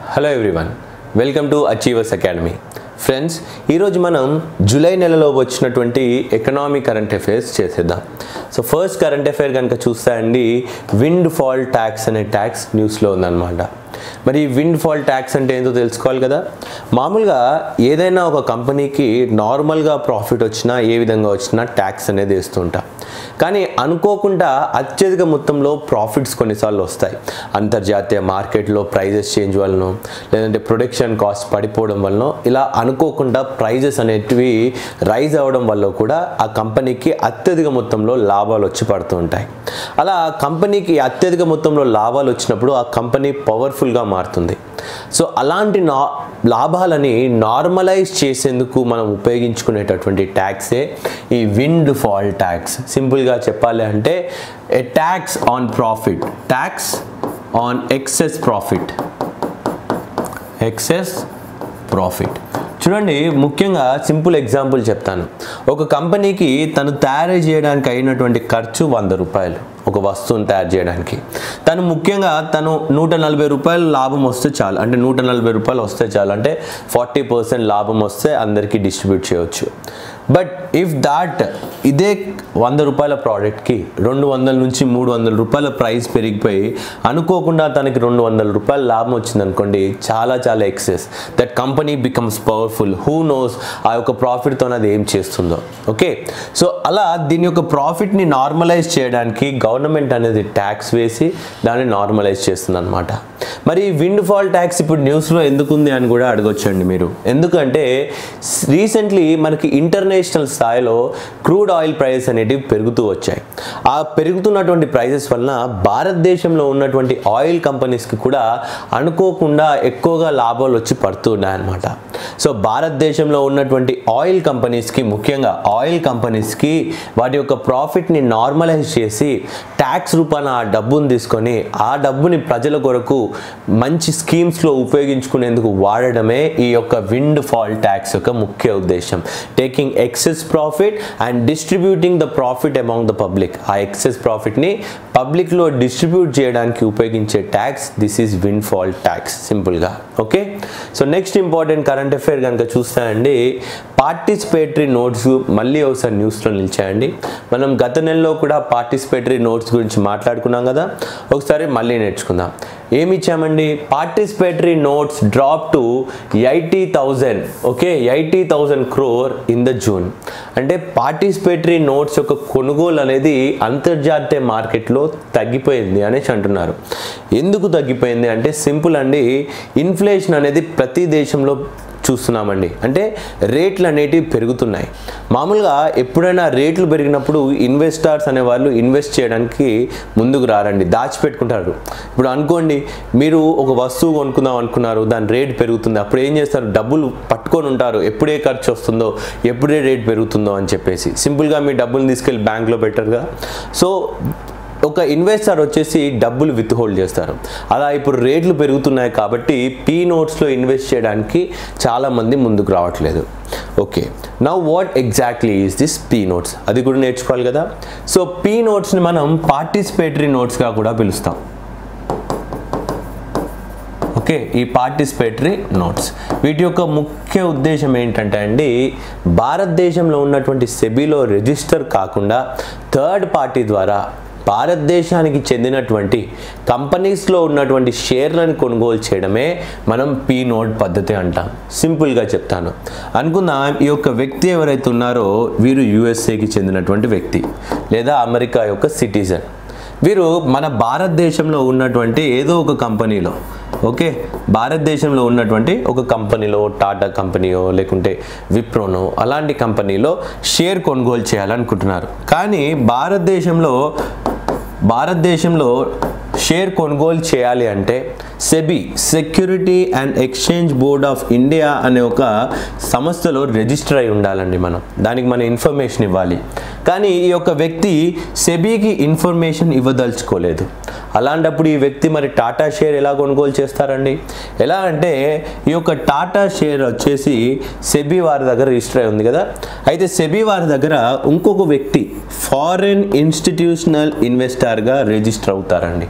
hello everyone welcome to achievers academy friends ఈరోజు మనం July నెలలో వచ్చినటువంటి ఎకనామిక్ కరెంట్ అఫైర్స్ చేసేద్దాం సో ఫస్ట్ కరెంట్ అఫైర్ కనుక చూస్తే అండి విండ్ ఫాల్ ట్యాక్స్ అనే ట్యాక్స్ న్యూస్లో ఉందన్నమాట మరి విండ్ ఫాల్ ట్యాక్స్ అంటే ఏంటో తెలుసుకోవాలి కదా మామూలుగా ఏదైనా ఒక కంపెనీకి నార్మల్గా ప్రాఫిట్ వచ్చినా ఏ విధంగా వచ్చినా ట్యాక్స్ అనేది వేస్తుంటా కానీ అనుకోకుండా అత్యధిక మొత్తంలో ప్రాఫిట్స్ కొన్నిసార్లు వస్తాయి అంతర్జాతీయ మార్కెట్లో ప్రైజెస్ చేంజ్ వలన లేదంటే ప్రొడక్షన్ కాస్ట్ పడిపోవడం వలన ఇలా అనుకోకుండా ప్రైజెస్ అనేటివి రైజ్ అవ్వడం వల్ల కూడా ఆ కంపెనీకి అత్యధిక మొత్తంలో లాభాలు వచ్చి పడుతూ ఉంటాయి అలా కంపెనీకి అత్యధిక మొత్తంలో లాభాలు వచ్చినప్పుడు ఆ కంపెనీ పవర్ఫుల్గా మారుతుంది సో అలాంటి నా లాభాలని నార్మలైజ్ చేసేందుకు మనం ఉపయోగించుకునేటటువంటి ట్యాక్సే ఈ విండ్ ఫాల్ ట్యాక్స్ సింపుల్గా చెప్పాలి అంటే a tax on profit tax on excess profit excess profit చూడండి ముఖ్యంగా సింపుల్ ఎగ్జాంపుల్ చెప్తాను ఒక కంపెనీకి తను తయారు చేయడానికి అయినటువంటి ఖర్చు వంద రూపాయలు ఒక వస్తువును తయారు చేయడానికి తను ముఖ్యంగా తను నూట నలభై రూపాయలు లాభం వస్తే చాలు అంటే నూట నలభై రూపాయలు వస్తే చాలు అంటే ఫార్టీ పర్సెంట్ లాభం వస్తే అందరికీ డిస్ట్రిబ్యూట్ చేయవచ్చు బట్ ఇఫ్ దాట్ ఇదే వంద రూపాయల ప్రోడక్ట్కి రెండు వందల నుంచి మూడు వందల రూపాయల ప్రైస్ పెరిగిపోయి అనుకోకుండా తనకి రెండు వందల రూపాయల లాభం వచ్చింది అనుకోండి చాలా చాలా excess that company becomes powerful who knows ఆ యొక్క ప్రాఫిట్తో అది ఏం చేస్తుందో ఓకే సో అలా దీని యొక్క ప్రాఫిట్ని నార్మలైజ్ చేయడానికి గవర్నమెంట్ అనేది ట్యాక్స్ వేసి దాన్ని నార్మలైజ్ చేస్తుంది అనమాట మరి విండ్ ఫాల్ ట్యాక్స్ ఇప్పుడు న్యూస్లో ఎందుకు ఉంది అని కూడా అడగొచ్చండి మీరు ఎందుకంటే రీసెంట్లీ మనకి ఇంటర్నేషనల్ స్థాయిలో క్రూడ్ ఆయిల్ ప్రైస్ అనేటివి పెరుగుతూ వచ్చాయి ఆ పెరుగుతున్నటువంటి ప్రైజెస్ వలన భారతదేశంలో ఉన్నటువంటి ఆయిల్ కంపెనీస్కి కూడా అనుకోకుండా ఎక్కువగా లాభాలు వచ్చి పడుతున్నాయన్నమాట సో భారతదేశంలో ఉన్నటువంటి ఆయిల్ కంపెనీస్కి ముఖ్యంగా ఆయిల్ కంపెనీస్కి వాటి యొక్క ప్రాఫిట్ని నార్మలైజ్ చేసి ట్యాక్స్ రూపాన ఆ డబ్బును తీసుకొని ఆ డబ్బుని ప్రజల కొరకు మంచి స్కీమ్స్లో ఉపయోగించుకునేందుకు వాడడమే ఈ యొక్క విండ్ ఫాల్ ట్యాక్స్ యొక్క ముఖ్య ఉద్దేశం taking excess profit and distributing the profit among the public ఆ ఎక్సెస్ ప్రాఫిట్ని పబ్లిక్లో డిస్ట్రిబ్యూట్ చేయడానికి ఉపయోగించే tax this is windfall tax సింపుల్గా okay so next important current affair కనుక చూస్తాయండి పార్టిసిపేటరీ నోట్స్ మళ్ళీ ఒకసారి న్యూస్లో నిలిచాయండి మనం గత నెలలో కూడా పార్టిసిపేటరీ నోట్స్ గురించి మాట్లాడుకున్నాం కదా ఒకసారి మళ్ళీ నేర్చుకుందాం ఏమి ఇచ్చామండి participatory notes drop to eighty thousand okay eighty thousand crore in the June అంటే పార్టిసిపేటరీ నోట్స్ యొక్క కొనుగోలు అనేది అంతర్జాతీయ మార్కెట్లో తగ్గిపోయింది అనేసి అంటున్నారు ఎందుకు తగ్గిపోయింది అంటే సింపుల్ అండి ఇన్ఫ్లేషన్ అనేది ప్రతి దేశంలో చూస్తున్నామండి అంటే రేట్లు అనేటివి పెరుగుతున్నాయి మామూలుగా ఎప్పుడైనా రేట్లు పెరిగినప్పుడు ఇన్వెస్టర్స్ అనేవాళ్ళు ఇన్వెస్ట్ చేయడానికి ముందుకు రారండి దాచిపెట్టుకుంటారు ఇప్పుడు అనుకోండి మీరు ఒక వస్తువు కొనుక్కుందాం అనుకున్నారు దాని రేట్ పెరుగుతుంది అప్పుడు ఏం చేస్తారు డబ్బులు పట్టుకొని ఉంటారు ఎప్పుడే ఖర్చు వస్తుందో ఎప్పుడే రేట్ పెరుగుతుందో అని చెప్పేసి సింపుల్గా మీ డబ్బులు తీసుకెళ్ళి బ్యాంక్లో పెట్టరుగా సో ఒక ఇన్వెస్టర్ వచ్చేసి డబ్బులు విత్ హోల్డ్ చేస్తారు అలా ఇప్పుడు రేట్లు పెరుగుతున్నాయి కాబట్టి పీ నోట్స్లో ఇన్వెస్ట్ చేయడానికి చాలామంది ముందుకు రావట్లేదు okay now what exactly is this P notes అది కూడా నేర్చుకోవాలి కదా సో పీ నోట్స్ని మనం పార్టిసిపేటరీ నోట్స్గా కూడా పిలుస్తాం ఓకే ఈ పార్టిసిపేటరీ నోట్స్ వీటి యొక్క ముఖ్య ఉద్దేశం ఏంటంటే అండి భారతదేశంలో ఉన్నటువంటి సెబీలో రిజిస్టర్ కాకుండా థర్డ్ పార్టీ ద్వారా భారతదేశానికి చెందినటువంటి కంపెనీస్లో ఉన్నటువంటి షేర్లను కొనుగోలు చేయడమే మనం పీ నోట్ పద్ధతి అంటాం సింపుల్గా చెప్తాను అనుకుందాం ఈ యొక్క వ్యక్తి ఎవరైతే ఉన్నారో వీరు యుఎస్ఏకి చెందినటువంటి వ్యక్తి లేదా అమెరికా యొక్క సిటిజన్ వీరు మన భారతదేశంలో ఉన్నటువంటి ఏదో ఒక కంపెనీలో ఓకే భారతదేశంలో ఉన్నటువంటి ఒక కంపెనీలో టాటా కంపెనీయో లేకుంటే విప్రోనో అలాంటి కంపెనీలో షేర్ కొనుగోలు చేయాలనుకుంటున్నారు కానీ భారతదేశంలో భారతదేశంలో షేర్ కొనుగోలు చేయాలి అంటే SEBI security and exchange board of India అనే ఒక సంస్థలో రిజిస్టర్ అయి ఉండాలండి మనం దానికి మన ఇన్ఫర్మేషన్ ఇవ్వాలి కానీ ఈ యొక్క వ్యక్తి సెబీకి ఇన్ఫర్మేషన్ ఇవ్వదలుచుకోలేదు అలాంటప్పుడు ఈ వ్యక్తి మరి టాటా షేర్ ఎలా కొనుగోలు చేస్తారండి ఎలా అంటే ఈ యొక్క టాటా షేర్ వచ్చేసి సెబీ వారి దగ్గర రిజిస్టర్ అయి ఉంది కదా అయితే సెబీ వారి దగ్గర ఇంకొక వ్యక్తి ఫారెన్ ఇన్స్టిట్యూషనల్ ఇన్వెస్టర్గా రిజిస్టర్ అవుతారండి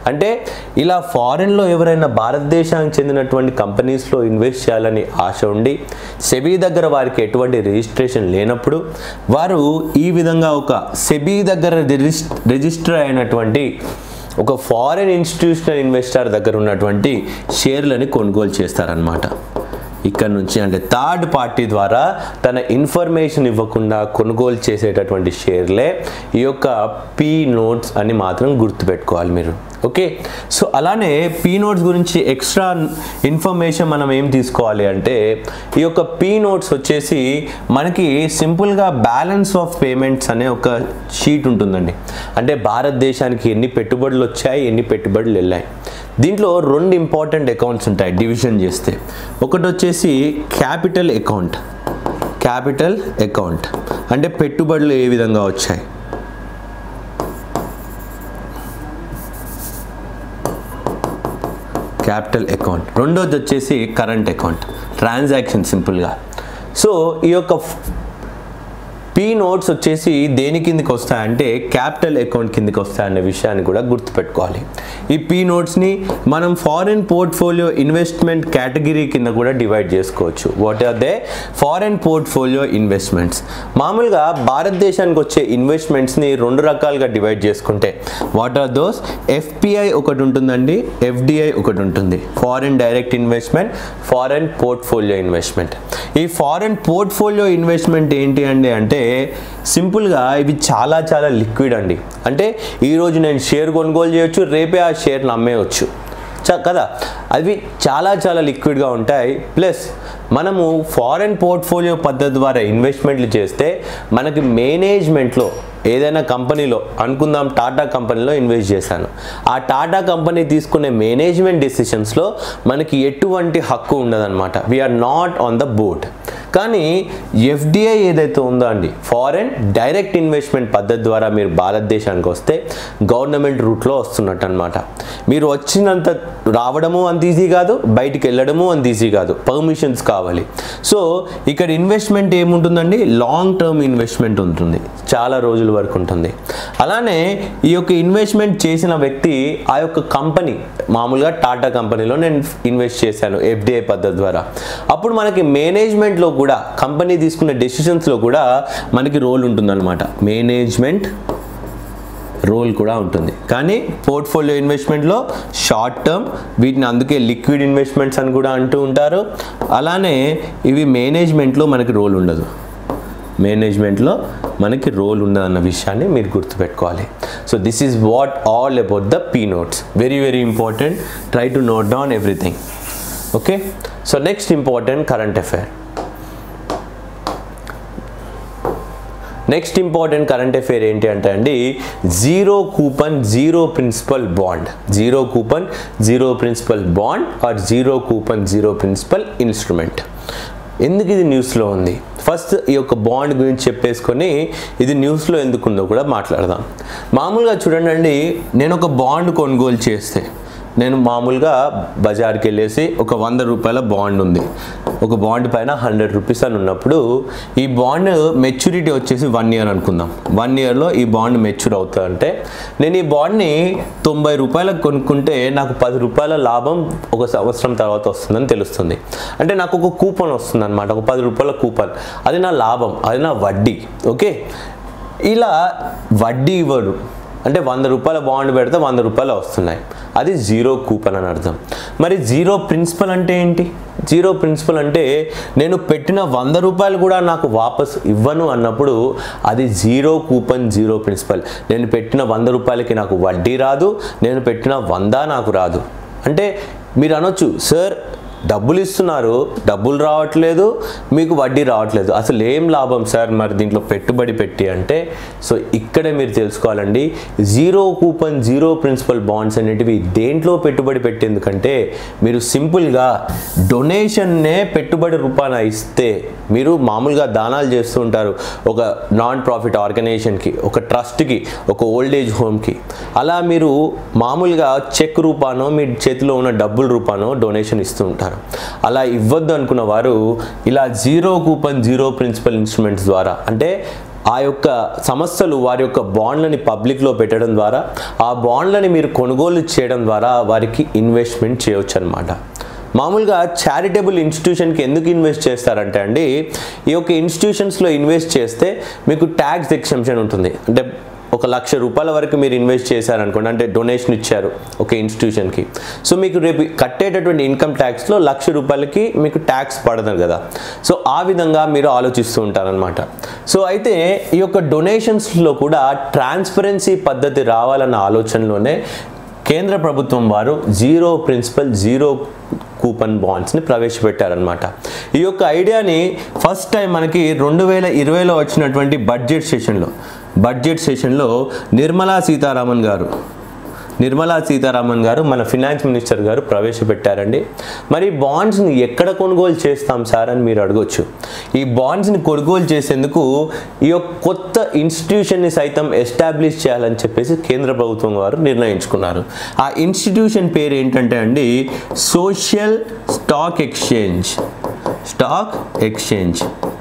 అంటే ఇలా ఫారెన్లో ఎవరైనా భారతదేశానికి చెందినటువంటి కంపెనీస్లో ఇన్వెస్ట్ చేయాలని ఆశ ఉండి సెబీ దగ్గర వారికి ఎటువంటి రిజిస్ట్రేషన్ లేనప్పుడు వారు ఈ విధంగా ఒక సెబీ దగ్గర రిజిస్ రిజిస్టర్ అయినటువంటి ఒక ఫారెన్ ఇన్స్టిట్యూషనల్ ఇన్వెస్టర్ దగ్గర ఉన్నటువంటి షేర్లని కొనుగోలు చేస్తారనమాట ఇక్కడ నుంచి అంటే థర్డ్ పార్టీ ద్వారా తన ఇన్ఫర్మేషన్ ఇవ్వకుండా కొనుగోలు చేసేటటువంటి షేర్లే ఈ యొక్క పీ నోట్స్ అని మాత్రం గుర్తుపెట్టుకోవాలి మీరు ఓకే సో అలానే పీ నోట్స్ గురించి ఎక్స్ట్రా ఇన్ఫర్మేషన్ మనం ఏం తీసుకోవాలి అంటే ఈ యొక్క పీ నోట్స్ వచ్చేసి మనకి సింపుల్గా బ్యాలెన్స్ ఆఫ్ పేమెంట్స్ అనే ఒక షీట్ ఉంటుందండి అంటే భారతదేశానికి ఎన్ని పెట్టుబడులు వచ్చాయి ఎన్ని పెట్టుబడులు వెళ్ళాయి దీంట్లో రెండు ఇంపార్టెంట్ అకౌంట్స్ ఉంటాయి డివిజన్ చేస్తే ఒకటి వచ్చేసి క్యాపిటల్ అకౌంట్ క్యాపిటల్ అకౌంట్ అంటే పెట్టుబడులు ఏ విధంగా వచ్చాయి క్యాపిటల్ అకౌంట్ రెండోది వచ్చేసి కరెంట్ అకౌంట్ ట్రాన్సాక్షన్ సింపుల్గా సో ఈ యొక్క పీ నోట్స్ వచ్చేసి దేని కిందకి వస్తాయంటే క్యాపిటల్ అకౌంట్ కిందకి వస్తాయనే విషయాన్ని కూడా గుర్తుపెట్టుకోవాలి ఈ పీ నోట్స్ని మనం ఫారెన్ పోర్ట్ఫోలియో ఇన్వెస్ట్మెంట్ కేటగిరీ కింద కూడా డివైడ్ చేసుకోవచ్చు what are they foreign portfolio investments మామూలుగా భారతదేశానికి వచ్చే ఇన్వెస్ట్మెంట్స్ని రెండు రకాలుగా డివైడ్ చేసుకుంటే వాట్ ఆర్ దోస్ ఎఫ్పిఐ ఒకటి ఉంటుందండి ఎఫ్డిఐ ఒకటి ఉంటుంది foreign direct investment foreign portfolio investment ఈ ఫారెన్ పోర్ట్ఫోలియో ఇన్వెస్ట్మెంట్ ఏంటి అండి అంటే సింపుల్గా ఇవి చాలా చాలా లిక్విడ్ అండి అంటే ఈరోజు నేను షేర్ కొనుగోలు చేయొచ్చు రేపే ఆ షేర్ని అమ్మేయచ్చు చ కదా అవి చాలా చాలా లిక్విడ్గా ఉంటాయి ప్లస్ మనము ఫారెన్ పోర్ట్ఫోలియో పద్ధతి ద్వారా ఇన్వెస్ట్మెంట్లు చేస్తే మనకి మేనేజ్మెంట్లో ఏదైనా కంపెనీలో అనుకుందాం టాటా కంపెనీలో ఇన్వెస్ట్ చేశాను ఆ టాటా కంపెనీ తీసుకునే మేనేజ్మెంట్ డిసిషన్స్లో మనకి ఎటువంటి హక్కు ఉండదన్నమాట we are not on the board కానీ ఎఫ్డిఐ ఏదైతే ఉందో అండి ఫారెన్ డైరెక్ట్ ఇన్వెస్ట్మెంట్ పద్ధతి ద్వారా మీరు భారతదేశానికి వస్తే గవర్నమెంట్ రూట్లో వస్తున్నట్టు అనమాట మీరు వచ్చినంత రావడము అంత ఈజీ కాదు బయటికి వెళ్ళడము అంత ఈజీ కాదు పర్మిషన్స్ కావాలి సో ఇక్కడ ఇన్వెస్ట్మెంట్ ఏముంటుందండి లాంగ్ టర్మ్ ఇన్వెస్ట్మెంట్ ఉంటుంది చాలా రోజుల వరకు ఉంటుంది అలానే ఈ యొక్క ఇన్వెస్ట్మెంట్ చేసిన వ్యక్తి ఆ యొక్క కంపెనీ మామూలుగా టాటా కంపెనీలో నేను ఇన్వెస్ట్ చేశాను ఎఫ్డిఐ పద్ధతి ద్వారా అప్పుడు మనకి మేనేజ్మెంట్లో కూడా కంపెనీ తీసుకునే డెసిషన్స్లో కూడా మనకి రోల్ ఉంటుందన్నమాట మేనేజ్మెంట్ రోల్ కూడా ఉంటుంది కానీ పోర్ట్ఫోలియో ఇన్వెస్ట్మెంట్లో షార్ట్ టర్మ్ వీటిని అందుకే లిక్విడ్ ఇన్వెస్ట్మెంట్స్ అని కూడా అంటూ ఉంటారు అలానే ఇవి మేనేజ్మెంట్లో మనకి రోల్ ఉండదు మేనేజ్మెంట్లో మనకి రోల్ ఉండదన్న విషయాన్ని మీరు గుర్తుపెట్టుకోవాలి so this is what all about the P notes very very important try to note down everything okay so next important current affair next important current affair ఏంటి అంటే అండి zero coupon zero principal bond zero coupon zero principal bond or zero coupon zero principal instrument ఎందుకు ఇది న్యూస్లో ఉంది first ఈ యొక్క bond గురించి చెప్పేసుకొని ఇది న్యూస్లో ఎందుకు ఉందో కూడా మాట్లాడదాం మామూలుగా చూడండి నేను ఒక బాండ్ కొనుగోలు చేస్తే నేను మామూలుగా బజార్కి వెళ్ళేసి ఒక వంద రూపాయల బాండ్ ఉంది ఒక బాండ్ పైన హండ్రెడ్ రూపీస్ అని ఉన్నప్పుడు ఈ బాండ్ మెచ్యూరిటీ వచ్చేసి వన్ ఇయర్ అనుకుందాం వన్ ఇయర్లో ఈ బాండ్ మెచ్యూర్ అవుతుందంటే నేను ఈ బాండ్ని తొంభై రూపాయలకు కొనుక్కుంటే నాకు పది రూపాయల లాభం ఒక సంవత్సరం తర్వాత వస్తుందని తెలుస్తుంది అంటే నాకు ఒక కూపన్ వస్తుంది అనమాట ఒక పది రూపాయల కూపన్ అది నా లాభం అది నా వడ్డీ ఓకే ఇలా వడ్డీ ఇవ్వడు అంటే వంద రూపాయల బాండ్ పెడితే వంద రూపాయలు వస్తున్నాయి అది జీరో కూపన్ అని అర్థం మరి జీరో ప్రిన్సిపల్ అంటే ఏంటి జీరో ప్రిన్సిపల్ అంటే నేను పెట్టిన వంద రూపాయలు కూడా నాకు వాపస్ ఇవ్వను అన్నప్పుడు అది జీరో కూపన్ జీరో ప్రిన్సిపల్ నేను పెట్టిన వంద రూపాయలకి నాకు వడ్డీ రాదు నేను పెట్టిన వంద నాకు రాదు అంటే మీరు అనొచ్చు సార్ డబ్బులు ఇస్తున్నారు డబ్బులు రావట్లేదు మీకు వడ్డీ రావట్లేదు అసలు ఏం లాభం సార్ మరి దీంట్లో పెట్టుబడి పెట్టి అంటే సో ఇక్కడే మీరు తెలుసుకోవాలండి zero coupon zero principal bonds అనేటివి దేంట్లో పెట్టుబడి పెట్టేందుకంటే మీరు సింపుల్గా డొనేషన్నే పెట్టుబడి రూపాన ఇస్తే మీరు మామూలుగా దానాలు చేస్తూ ఉంటారు ఒక నాన్ ప్రాఫిట్ ఆర్గనైజేషన్కి ఒక ట్రస్ట్కి ఒక ఓల్డ్ ఏజ్ హోమ్కి అలా మీరు మామూలుగా చెక్ రూపానో మీ చేతిలో ఉన్న డబ్బుల రూపానో డొనేషన్ ఇస్తూ ఉంటారు అలా ఇవ్వద్దు అనుకున్న వారు ఇలా zero coupon zero principal instruments ద్వారా అంటే ఆ యొక్క సంస్థలు వారి యొక్క బాండ్లని పబ్లిక్లో పెట్టడం ద్వారా ఆ బాండ్లని మీరు కొనుగోలు చేయడం ద్వారా వారికి ఇన్వెస్ట్మెంట్ చేయవచ్చు అనమాట మామూలుగా చారిటబుల్ ఇన్స్టిట్యూషన్కి ఎందుకు ఇన్వెస్ట్ చేస్తారంటే అండి ఈ యొక్క ఇన్స్టిట్యూషన్స్లో ఇన్వెస్ట్ చేస్తే మీకు ట్యాక్స్ ఎక్సెంప్షన్ ఉంటుంది అంటే ఒక లక్ష రూపాయల వరకు మీరు ఇన్వెస్ట్ చేశారనుకోండి అంటే డొనేషన్ ఇచ్చారు ఒక ఇన్స్టిట్యూషన్కి సో మీకు రేపు కట్టేటటువంటి ఇన్కమ్ ట్యాక్స్లో లక్ష రూపాయలకి మీకు ట్యాక్స్ పడదు కదా సో ఆ విధంగా మీరు ఆలోచిస్తూ ఉంటారనమాట సో అయితే ఈ యొక్క డొనేషన్స్లో కూడా ట్రాన్స్పరెన్సీ పద్ధతి రావాలన్న ఆలోచనలోనే కేంద్ర ప్రభుత్వం వారు జీరో ప్రిన్సిపల్ జీరో కూపన్ బాండ్స్ని ప్రవేశపెట్టారనమాట ఈ యొక్క ఐడియాని ఫస్ట్ టైం మనకి రెండు వేల ఇరవైలో వచ్చినటువంటి బడ్జెట్ సెషన్లో బడ్జెట్ సెషన్లో నిర్మలా సీతారామన్ గారు నిర్మలా సీతారామన్ గారు మన ఫినాన్స్ మినిస్టర్ గారు ప్రవేశపెట్టారండి మరి బాండ్స్ని ఎక్కడ కొనుగోలు చేస్తాం సార్ అని మీరు అడగొచ్చు ఈ బాండ్స్ని కొనుగోలు చేసేందుకు ఈ యొక్క కొత్త ఇన్స్టిట్యూషన్ని సైతం ఎస్టాబ్లిష్ చేయాలని చెప్పేసి కేంద్ర ప్రభుత్వం వారు నిర్ణయించుకున్నారు ఆ ఇన్స్టిట్యూషన్ పేరు ఏంటంటే అండి social stock exchange stock exchange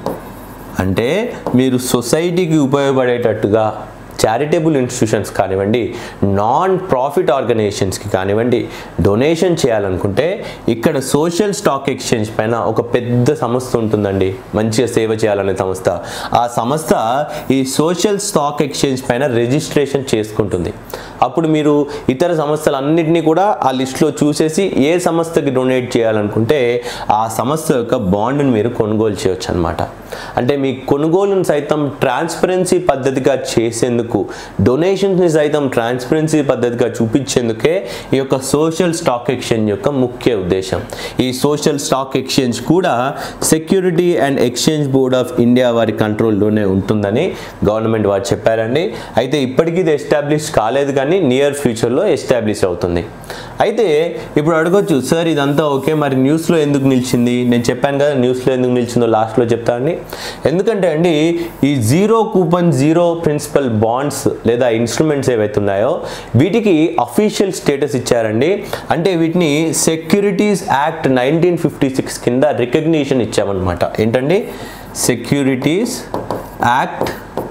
అంటే మీరు సొసైటీకి ఉపయోగపడేటట్టుగా చారిటబుల్ ఇన్స్టిట్యూషన్స్ కానివ్వండి నాన్ ప్రాఫిట్ ఆర్గనైజేషన్స్కి కానివ్వండి డొనేషన్ చేయాలనుకుంటే ఇక్కడ సోషల్ స్టాక్ ఎక్స్చేంజ్ పైన ఒక పెద్ద సంస్థ ఉంటుందండి మంచిగా సేవ చేయాలనే సంస్థ ఆ సంస్థ ఈ సోషల్ స్టాక్ ఎక్స్చేంజ్ పైన రిజిస్ట్రేషన్ చేసుకుంటుంది అప్పుడు మీరు ఇతర సంస్థలన్నింటినీ కూడా ఆ లిస్ట్లో చూసేసి ఏ సంస్థకి డొనేట్ చేయాలనుకుంటే ఆ సంస్థ యొక్క బాండ్ని మీరు కొనుగోలు చేయొచ్చు అనమాట అంటే మీ కొనుగోలును సైతం ట్రాన్స్పరెన్సీ పద్ధతిగా చేసేందుకు డొనేషన్స్ని సైతం ట్రాన్స్పరెన్సీ పద్ధతిగా చూపించేందుకే ఈ యొక్క సోషల్ స్టాక్ ఎక్స్చేంజ్ యొక్క ముఖ్య ఉద్దేశం ఈ సోషల్ స్టాక్ ఎక్స్చేంజ్ కూడా security and exchange board of India వారి కంట్రోల్లోనే ఉంటుందని గవర్నమెంట్ వారు చెప్పారండి అయితే ఇప్పటికీ ఇది ఎస్టాబ్లిష్ కాలేదు కానీ నియర్ ఫ్యూచర్లో ఎస్టాబ్లిష్ అవుతుంది అయితే ఇప్పుడు అడగొచ్చు సార్ ఇదంతా ఓకే మరి న్యూస్లో ఎందుకు నిలిచింది నేను చెప్పాను కదా న్యూస్లో ఎందుకు నిలిచిందో లాస్ట్లో చెప్తానండి ఎందుకంటే అండి ఈ zero coupon zero principal bonds లేదా ఇన్స్ట్రుమెంట్స్ ఏవైతే ఉన్నాయో వీటికి అఫీషియల్ స్టేటస్ ఇచ్చారండి అంటే వీటిని securities act nineteen fifty six కింద రికగ్నిషన్ ఇచ్చామన్నమాట ఏంటండి securities act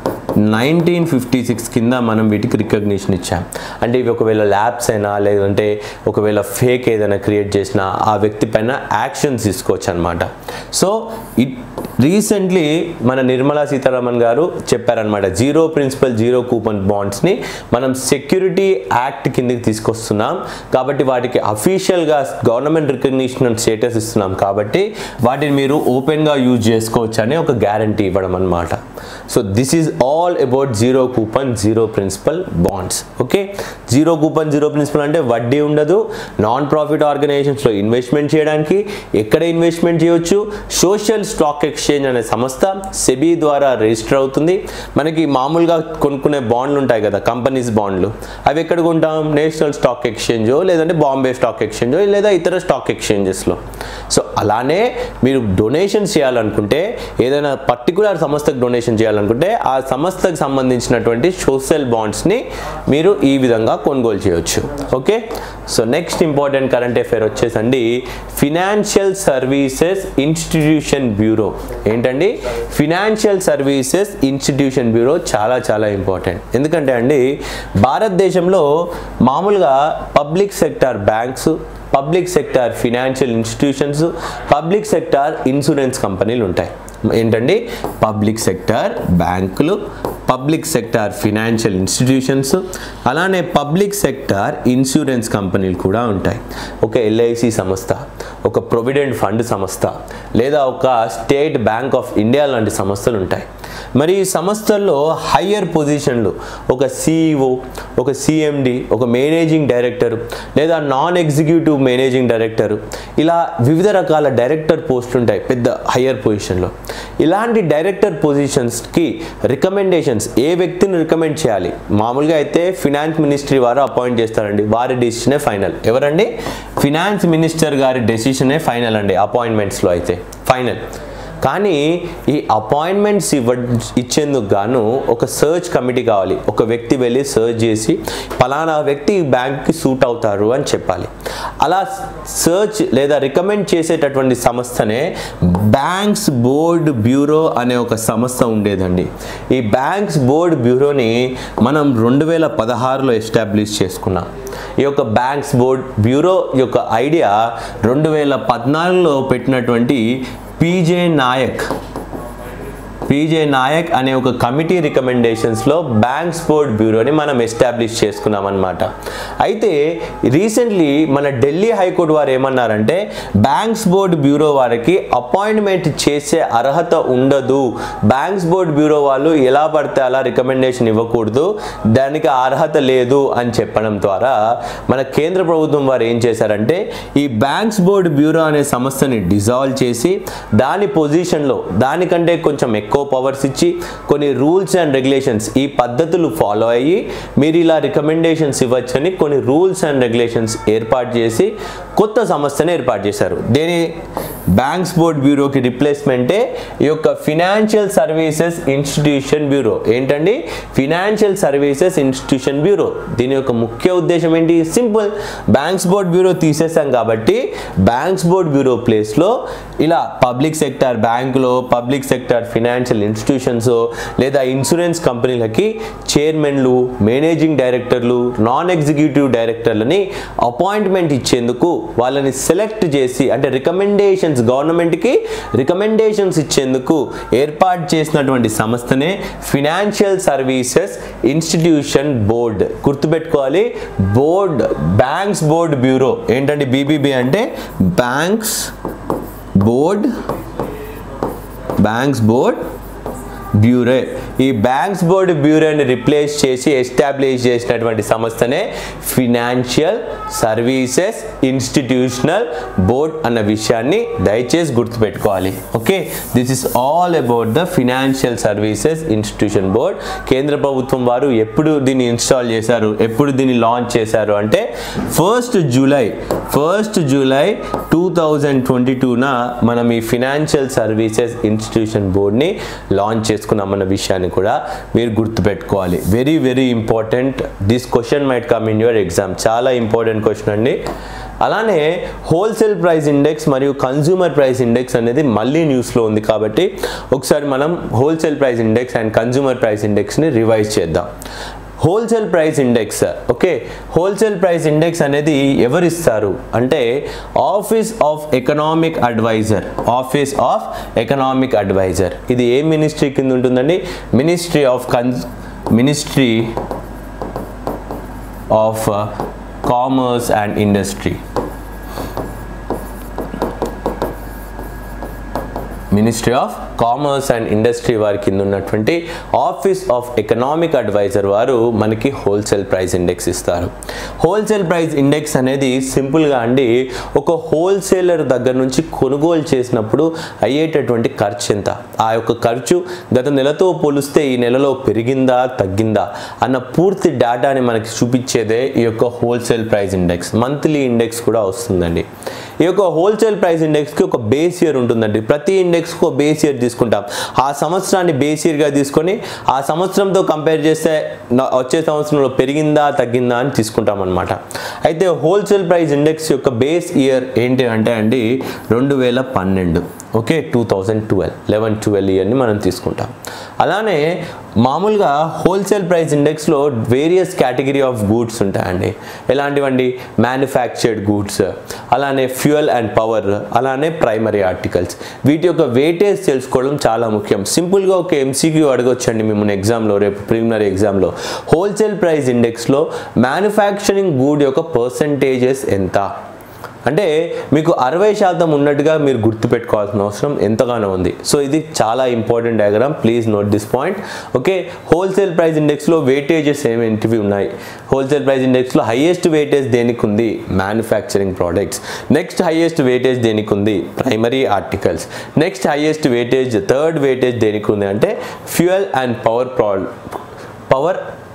nineteen fifty six కింద మనం వీటికి రికగ్నిషన్ ఇచ్చాం అంటే ఇవి ఒకవేళ ల్యాబ్స్ అయినా లేదంటే ఒకవేళ ఫేక్ ఏదైనా క్రియేట్ చేసినా ఆ వ్యక్తి పైన యాక్షన్స్ తీసుకోవచ్చు అనమాట సో ఇట్ రీసెంట్లీ మన నిర్మలా సీతారామన్ గారు చెప్పారనమాట జీరో ప్రిన్సిపల్ జీరో కూపన్ బాండ్స్ని మనం సెక్యూరిటీ యాక్ట్ కిందకి తీసుకొస్తున్నాం కాబట్టి వాటికి అఫీషియల్గా గవర్నమెంట్ రికగ్నిషన్ అండ్ స్టేటస్ ఇస్తున్నాం కాబట్టి వాటిని మీరు ఓపెన్గా యూజ్ చేసుకోవచ్చు అని ఒక గ్యారంటీ ఇవ్వడం అనమాట so this is all about zero coupon zero principal bonds okay zero coupon zero principal అంటే వడ్డీ ఉండదు నాన్ ప్రాఫిట్ ఆర్గనైజేషన్స్లో ఇన్వెస్ట్మెంట్ చేయడానికి ఎక్కడ ఇన్వెస్ట్మెంట్ చేయొచ్చు సోషల్ స్టాక్ ఎక్స్చేంజ్ అనే సంస్థ సెబీ ద్వారా రిజిస్టర్ అవుతుంది మనకి మామూలుగా కొనుక్కునే బాండ్లు ఉంటాయి కదా కంపెనీస్ బాండ్లు అవి ఎక్కడ కొంటాం నేషనల్ స్టాక్ ఎక్స్చేంజో లేదంటే బాంబే స్టాక్ ఎక్స్చేంజో లేదా ఇతర స్టాక్ ఎక్స్చేంజెస్లో సో అలానే మీరు డొనేషన్ చేయాలనుకుంటే ఏదైనా పర్టికులర్ సంస్థకు డొనేషన్ చేయాలనుకుంటే ఆ సంస్థకు సంబంధించినటువంటి సోషల్ బాండ్స్ని మీరు ఈ విధంగా కొనుగోలు చేయొచ్చు okay so next important current affair వచ్చేసండి ఫినాన్షియల్ సర్వీసెస్ ఇన్స్టిట్యూషన్ బ్యూరో ఏంటండి ఫినాన్షియల్ సర్వీసెస్ ఇన్స్టిట్యూషన్ బ్యూరో చాలా చాలా ఇంపార్టెంట్ ఎందుకంటే అండి భారతదేశంలో మామూలుగా public sector banks public sector financial institutions public sector insurance కంపెనీలు ఉంటాయి ఏంటండి పబ్లిక్ సెక్టార్ బ్యాంకులు పబ్లిక్ సెక్టార్ ఫినాన్షియల్ ఇన్స్టిట్యూషన్స్ అలానే పబ్లిక్ సెక్టార్ ఇన్సూరెన్స్ కంపెనీలు కూడా ఉంటాయి ఒక ఎల్ఐసి సంస్థ ఒక ప్రొవిడెంట్ ఫండ్ సంస్థ లేదా ఒక స్టేట్ బ్యాంక్ ఆఫ్ ఇండియా లాంటి సంస్థలు ఉంటాయి మరి ఈ సంస్థల్లో హయ్యర్ పొజిషన్లు ఒక సిఇఓ ఒక సిఎండి ఒక మేనేజింగ్ డైరెక్టర్ లేదా నాన్ ఎగ్జిక్యూటివ్ మేనేజింగ్ డైరెక్టర్ ఇలా వివిధ రకాల డైరెక్టర్ పోస్టులు ఉంటాయి పెద్ద హయ్యర్ పొజిషన్లో ఇలాంటి డైరెక్టర్ పొజిషన్స్కి రికమెండేషన్స్ ఏ వ్యక్తిని రికమెండ్ చేయాలి మామూలుగా అయితే ఫినాన్స్ మినిస్ట్రీ వారు అపాయింట్ చేస్తారండి వారి డెసిషనే ఫైనల్ ఎవరండి ఫినాన్స్ మినిస్టర్ గారి డెసిషనే ఫైనల్ అండి అపాయింట్మెంట్స్లో అయితే ఫైనల్ కానీ ఈ అపాయింట్మెంట్స్ ఇవ్వ ఇచ్చేందుకు గాను ఒక సర్చ్ కమిటీ కావాలి ఒక వ్యక్తి వెళ్ళి సర్చ్ చేసి ఫలానా వ్యక్తి ఈ బ్యాంక్కి సూట్ అవుతారు అని చెప్పాలి అలా సర్చ్ లేదా రికమెండ్ చేసేటటువంటి సంస్థనే బ్యాంక్స్ బోర్డ్ బ్యూరో అనే ఒక సంస్థ ఉండేదండి ఈ బ్యాంక్స్ బోర్డ్ బ్యూరోని మనం రెండు వేల పదహారులో ఎస్టాబ్లిష్ చేసుకున్నాం ఈ యొక్క బ్యాంక్స్ బోర్డ్ బ్యూరో యొక్క ఐడియా రెండు వేల పద్నాలుగులో పెట్టినటువంటి పీజే నాయక్ పీజే నాయక్ అనే ఒక కమిటీ రికమెండేషన్స్లో బ్యాంక్స్ బోర్డ్ బ్యూరోని మనం ఎస్టాబ్లిష్ చేసుకున్నాం అనమాట అయితే రీసెంట్లీ మన ఢిల్లీ హైకోర్టు వారు ఏమన్నారంటే బ్యాంక్స్ బోర్డ్ బ్యూరో వారికి అపాయింట్మెంట్ చేసే అర్హత ఉండదు బ్యాంక్స్ బోర్డ్ బ్యూరో వాళ్ళు ఎలా పడితే అలా రికమెండేషన్ ఇవ్వకూడదు దానికి ఆ అర్హత లేదు అని చెప్పడం ద్వారా మన కేంద్ర ప్రభుత్వం వారు ఏం చేశారంటే ఈ బ్యాంక్స్ బోర్డ్ బ్యూరో అనే సంస్థని డిజాల్వ్ చేసి దాని పొజిషన్లో దానికంటే కొంచెం ఎక్కువ పవర్స్ ఇచ్చి కొన్ని రూల్స్ అండ్ రెగ్యులేషన్స్ ఈ పద్ధతులు ఫాలో అయ్యి మీరు ఇలా రికమెండేషన్స్ ఇవ్వచ్చని కొన్ని రూల్స్ అండ్ రెగ్యులేషన్స్ ఏర్పాటు చేసి కొత్త సంస్థను ఏర్పాటు చేశారు దేని బ్యాంక్స్ బోర్డ్ బ్యూరోకి రిప్లేస్మెంటే ఈ యొక్క ఫినాన్షియల్ సర్వీసెస్ ఇన్స్టిట్యూషన్ బ్యూరో ఏంటండి ఫినాన్షియల్ సర్వీసెస్ ఇన్స్టిట్యూషన్ బ్యూరో దీని యొక్క ముఖ్య ఉద్దేశం ఏంటి సింపుల్ బ్యాంక్స్ బోర్డ్ బ్యూరో తీసేసాం కాబట్టి బ్యాంక్స్ బోర్డ్ బ్యూరో ప్లేస్లో ఇలా పబ్లిక్ సెక్టార్ బ్యాంకులో పబ్లిక్ సెక్టార్ ఫినాన్షియల్ ఇన్స్టిట్యూషన్స్ లేదా ఇన్సూరెన్స్ కంపెనీలకి చైర్మన్లు మేనేజింగ్ డైరెక్టర్లు నాన్ ఎగ్జిక్యూటివ్ డైరెక్టర్లని అపాయింట్మెంట్ ఇచ్చేందుకు వాళ్ళని సెలెక్ట్ చేసి అంటే రికమెండేషన్స్ గవర్నమెంట్కి రికమెండేషన్స్ ఇచ్చేందుకు ఏర్పాటు చేసినటువంటి సంస్థనే ఫినాన్షియల్ సర్వీసెస్ ఇన్స్టిట్యూషన్ బోర్డ్ గుర్తుపెట్టుకోవాలి బోర్డ్ బ్యాంక్స్ బోర్డ్ బ్యూరో ఏంటంటే బీబీబీ అంటే banks board banks board bureau ఈ బ్యాంక్స్ బోర్డ్ బ్యూరోని రిప్లేస్ చేసి ఎస్టాబ్లిష్ చేసినటువంటి సంస్థనే ఫినాన్షియల్ సర్వీసెస్ ఇన్స్టిట్యూషనల్ బోర్డ్ అన్న విషయాన్ని దయచేసి గుర్తుపెట్టుకోవాలి okay this is all about the financial services institution board కేంద్ర ప్రభుత్వం వారు ఎప్పుడు దీన్ని ఇన్స్టాల్ చేశారు ఎప్పుడు దీన్ని లాంచ్ చేశారు అంటే first July first July two thousand twenty టూన మనం ఈ ఫినాన్షియల్ సర్వీసెస్ ఇన్స్టిట్యూషన్ బోర్డ్ని లాంచ్ చేసుకున్నామన్న విషయాన్ని కూడా మీరు గుర్తుపెట్టుకోవాలి very very important this question might come in your exam చాలా ఇంపార్టెంట్ క్వశ్చన్ అండి అలానే హోల్సేల్ ప్రైస్ ఇండెక్స్ మరియు కన్జ్యూమర్ ప్రైస్ ఇండెక్స్ అనేది మళ్ళీ న్యూస్లో ఉంది కాబట్టి ఒకసారి మనం wholesale price index and consumer price ఇండెక్స్ని రివైజ్ చేద్దాం wholesale price index okay wholesale price index అనేది ఎవరు ఇస్తారు అంటే office of economic adviser office of economic adviser ఇది ఏ మినిస్ట్రీ కింద ఉంటుందండి ministry of cons ministry of commerce and industry ministry of commerce and industry వారి కింద ఉన్నటువంటి ఆఫీస్ ఆఫ్ ఎకనామిక్ అడ్వైజర్ వారు మనకి హోల్సేల్ ప్రైస్ ఇండెక్స్ ఇస్తారు హోల్సేల్ ప్రైస్ ఇండెక్స్ అనేది సింపుల్గా అండి ఒక హోల్సేలర్ దగ్గర నుంచి కొనుగోలు చేసినప్పుడు అయ్యేటటువంటి ఖర్చు ఎంత ఆ యొక్క ఖర్చు గత నెలతో పోలిస్తే ఈ నెలలో పెరిగిందా తగ్గిందా అన్న పూర్తి డేటాని మనకి చూపించేదే ఈ యొక్క wholesale price index monthly index కూడా వస్తుందండి ఈ యొక్క హోల్సేల్ ప్రైస్ ఇండెక్స్కి ఒక బేస్ ఇయర్ ఉంటుందండి ప్రతి ఇండెక్స్కి ఒక బేస్ ఇయర్ తీసుకుంటాం ఆ సంవత్సరాన్ని బేస్ ఇయర్గా తీసుకొని ఆ సంవత్సరంతో కంపేర్ చేస్తే న- వచ్చే సంవత్సరంలో పెరిగిందా తగ్గిందా అని తీసుకుంటాం అనమాట అయితే హోల్సేల్ ప్రైస్ ఇండెక్స్ యొక్క బేస్ ఇయర్ ఏంటి అంటే అండి రెండు వేల పన్నెండు okay two thousand twelve eleven twelve ఇయర్ని మనం తీసుకుంటాం అలానే మామూలుగా హోల్సేల్ ప్రైస్ ఇండెక్స్లో వేరియస్ కేటగిరీ ఆఫ్ గూడ్స్ ఉంటాయండి ఎలాంటివండి మ్యానుఫ్యాక్చర్డ్ గూడ్స్ అలానే ఫ్యూయల్ అండ్ పవర్ అలానే ప్రైమరీ ఆర్టికల్స్ వీటి యొక్క వెయిటేజ్ తెలుసుకోవడం చాలా ముఖ్యం సింపుల్గా ఒక ఎంసీక్యూ అడగొచ్చండి మిమ్మల్ని ఎగ్జామ్లో రేపు ప్రిలిమినరీ ఎగ్జామ్లో హోల్సేల్ ప్రైస్ ఇండెక్స్లో మ్యానుఫ్యాక్చరింగ్ గూడ్ యొక్క పర్సంటేజెస్ ఎంత అంటే మీకు అరవై శాతం ఉన్నట్టుగా మీరు గుర్తుపెట్టుకోవాల్సిన అవసరం ఎంతగానో ఉంది సో ఇది చాలా important diagram please note this point okay wholesale price ఇండెక్స్లో వెయిటేజెస్ ఏమేంటివి ఉన్నాయి హోల్సేల్ ప్రైస్ ఇండెక్స్లో హైయెస్ట్ వెయిటేజ్ దేనికి ఉంది manufacturing products next highest weightage దేనికి ఉంది primary articles next highest weightage third weightage దేనికి ఉంది అంటే fuel and power pro power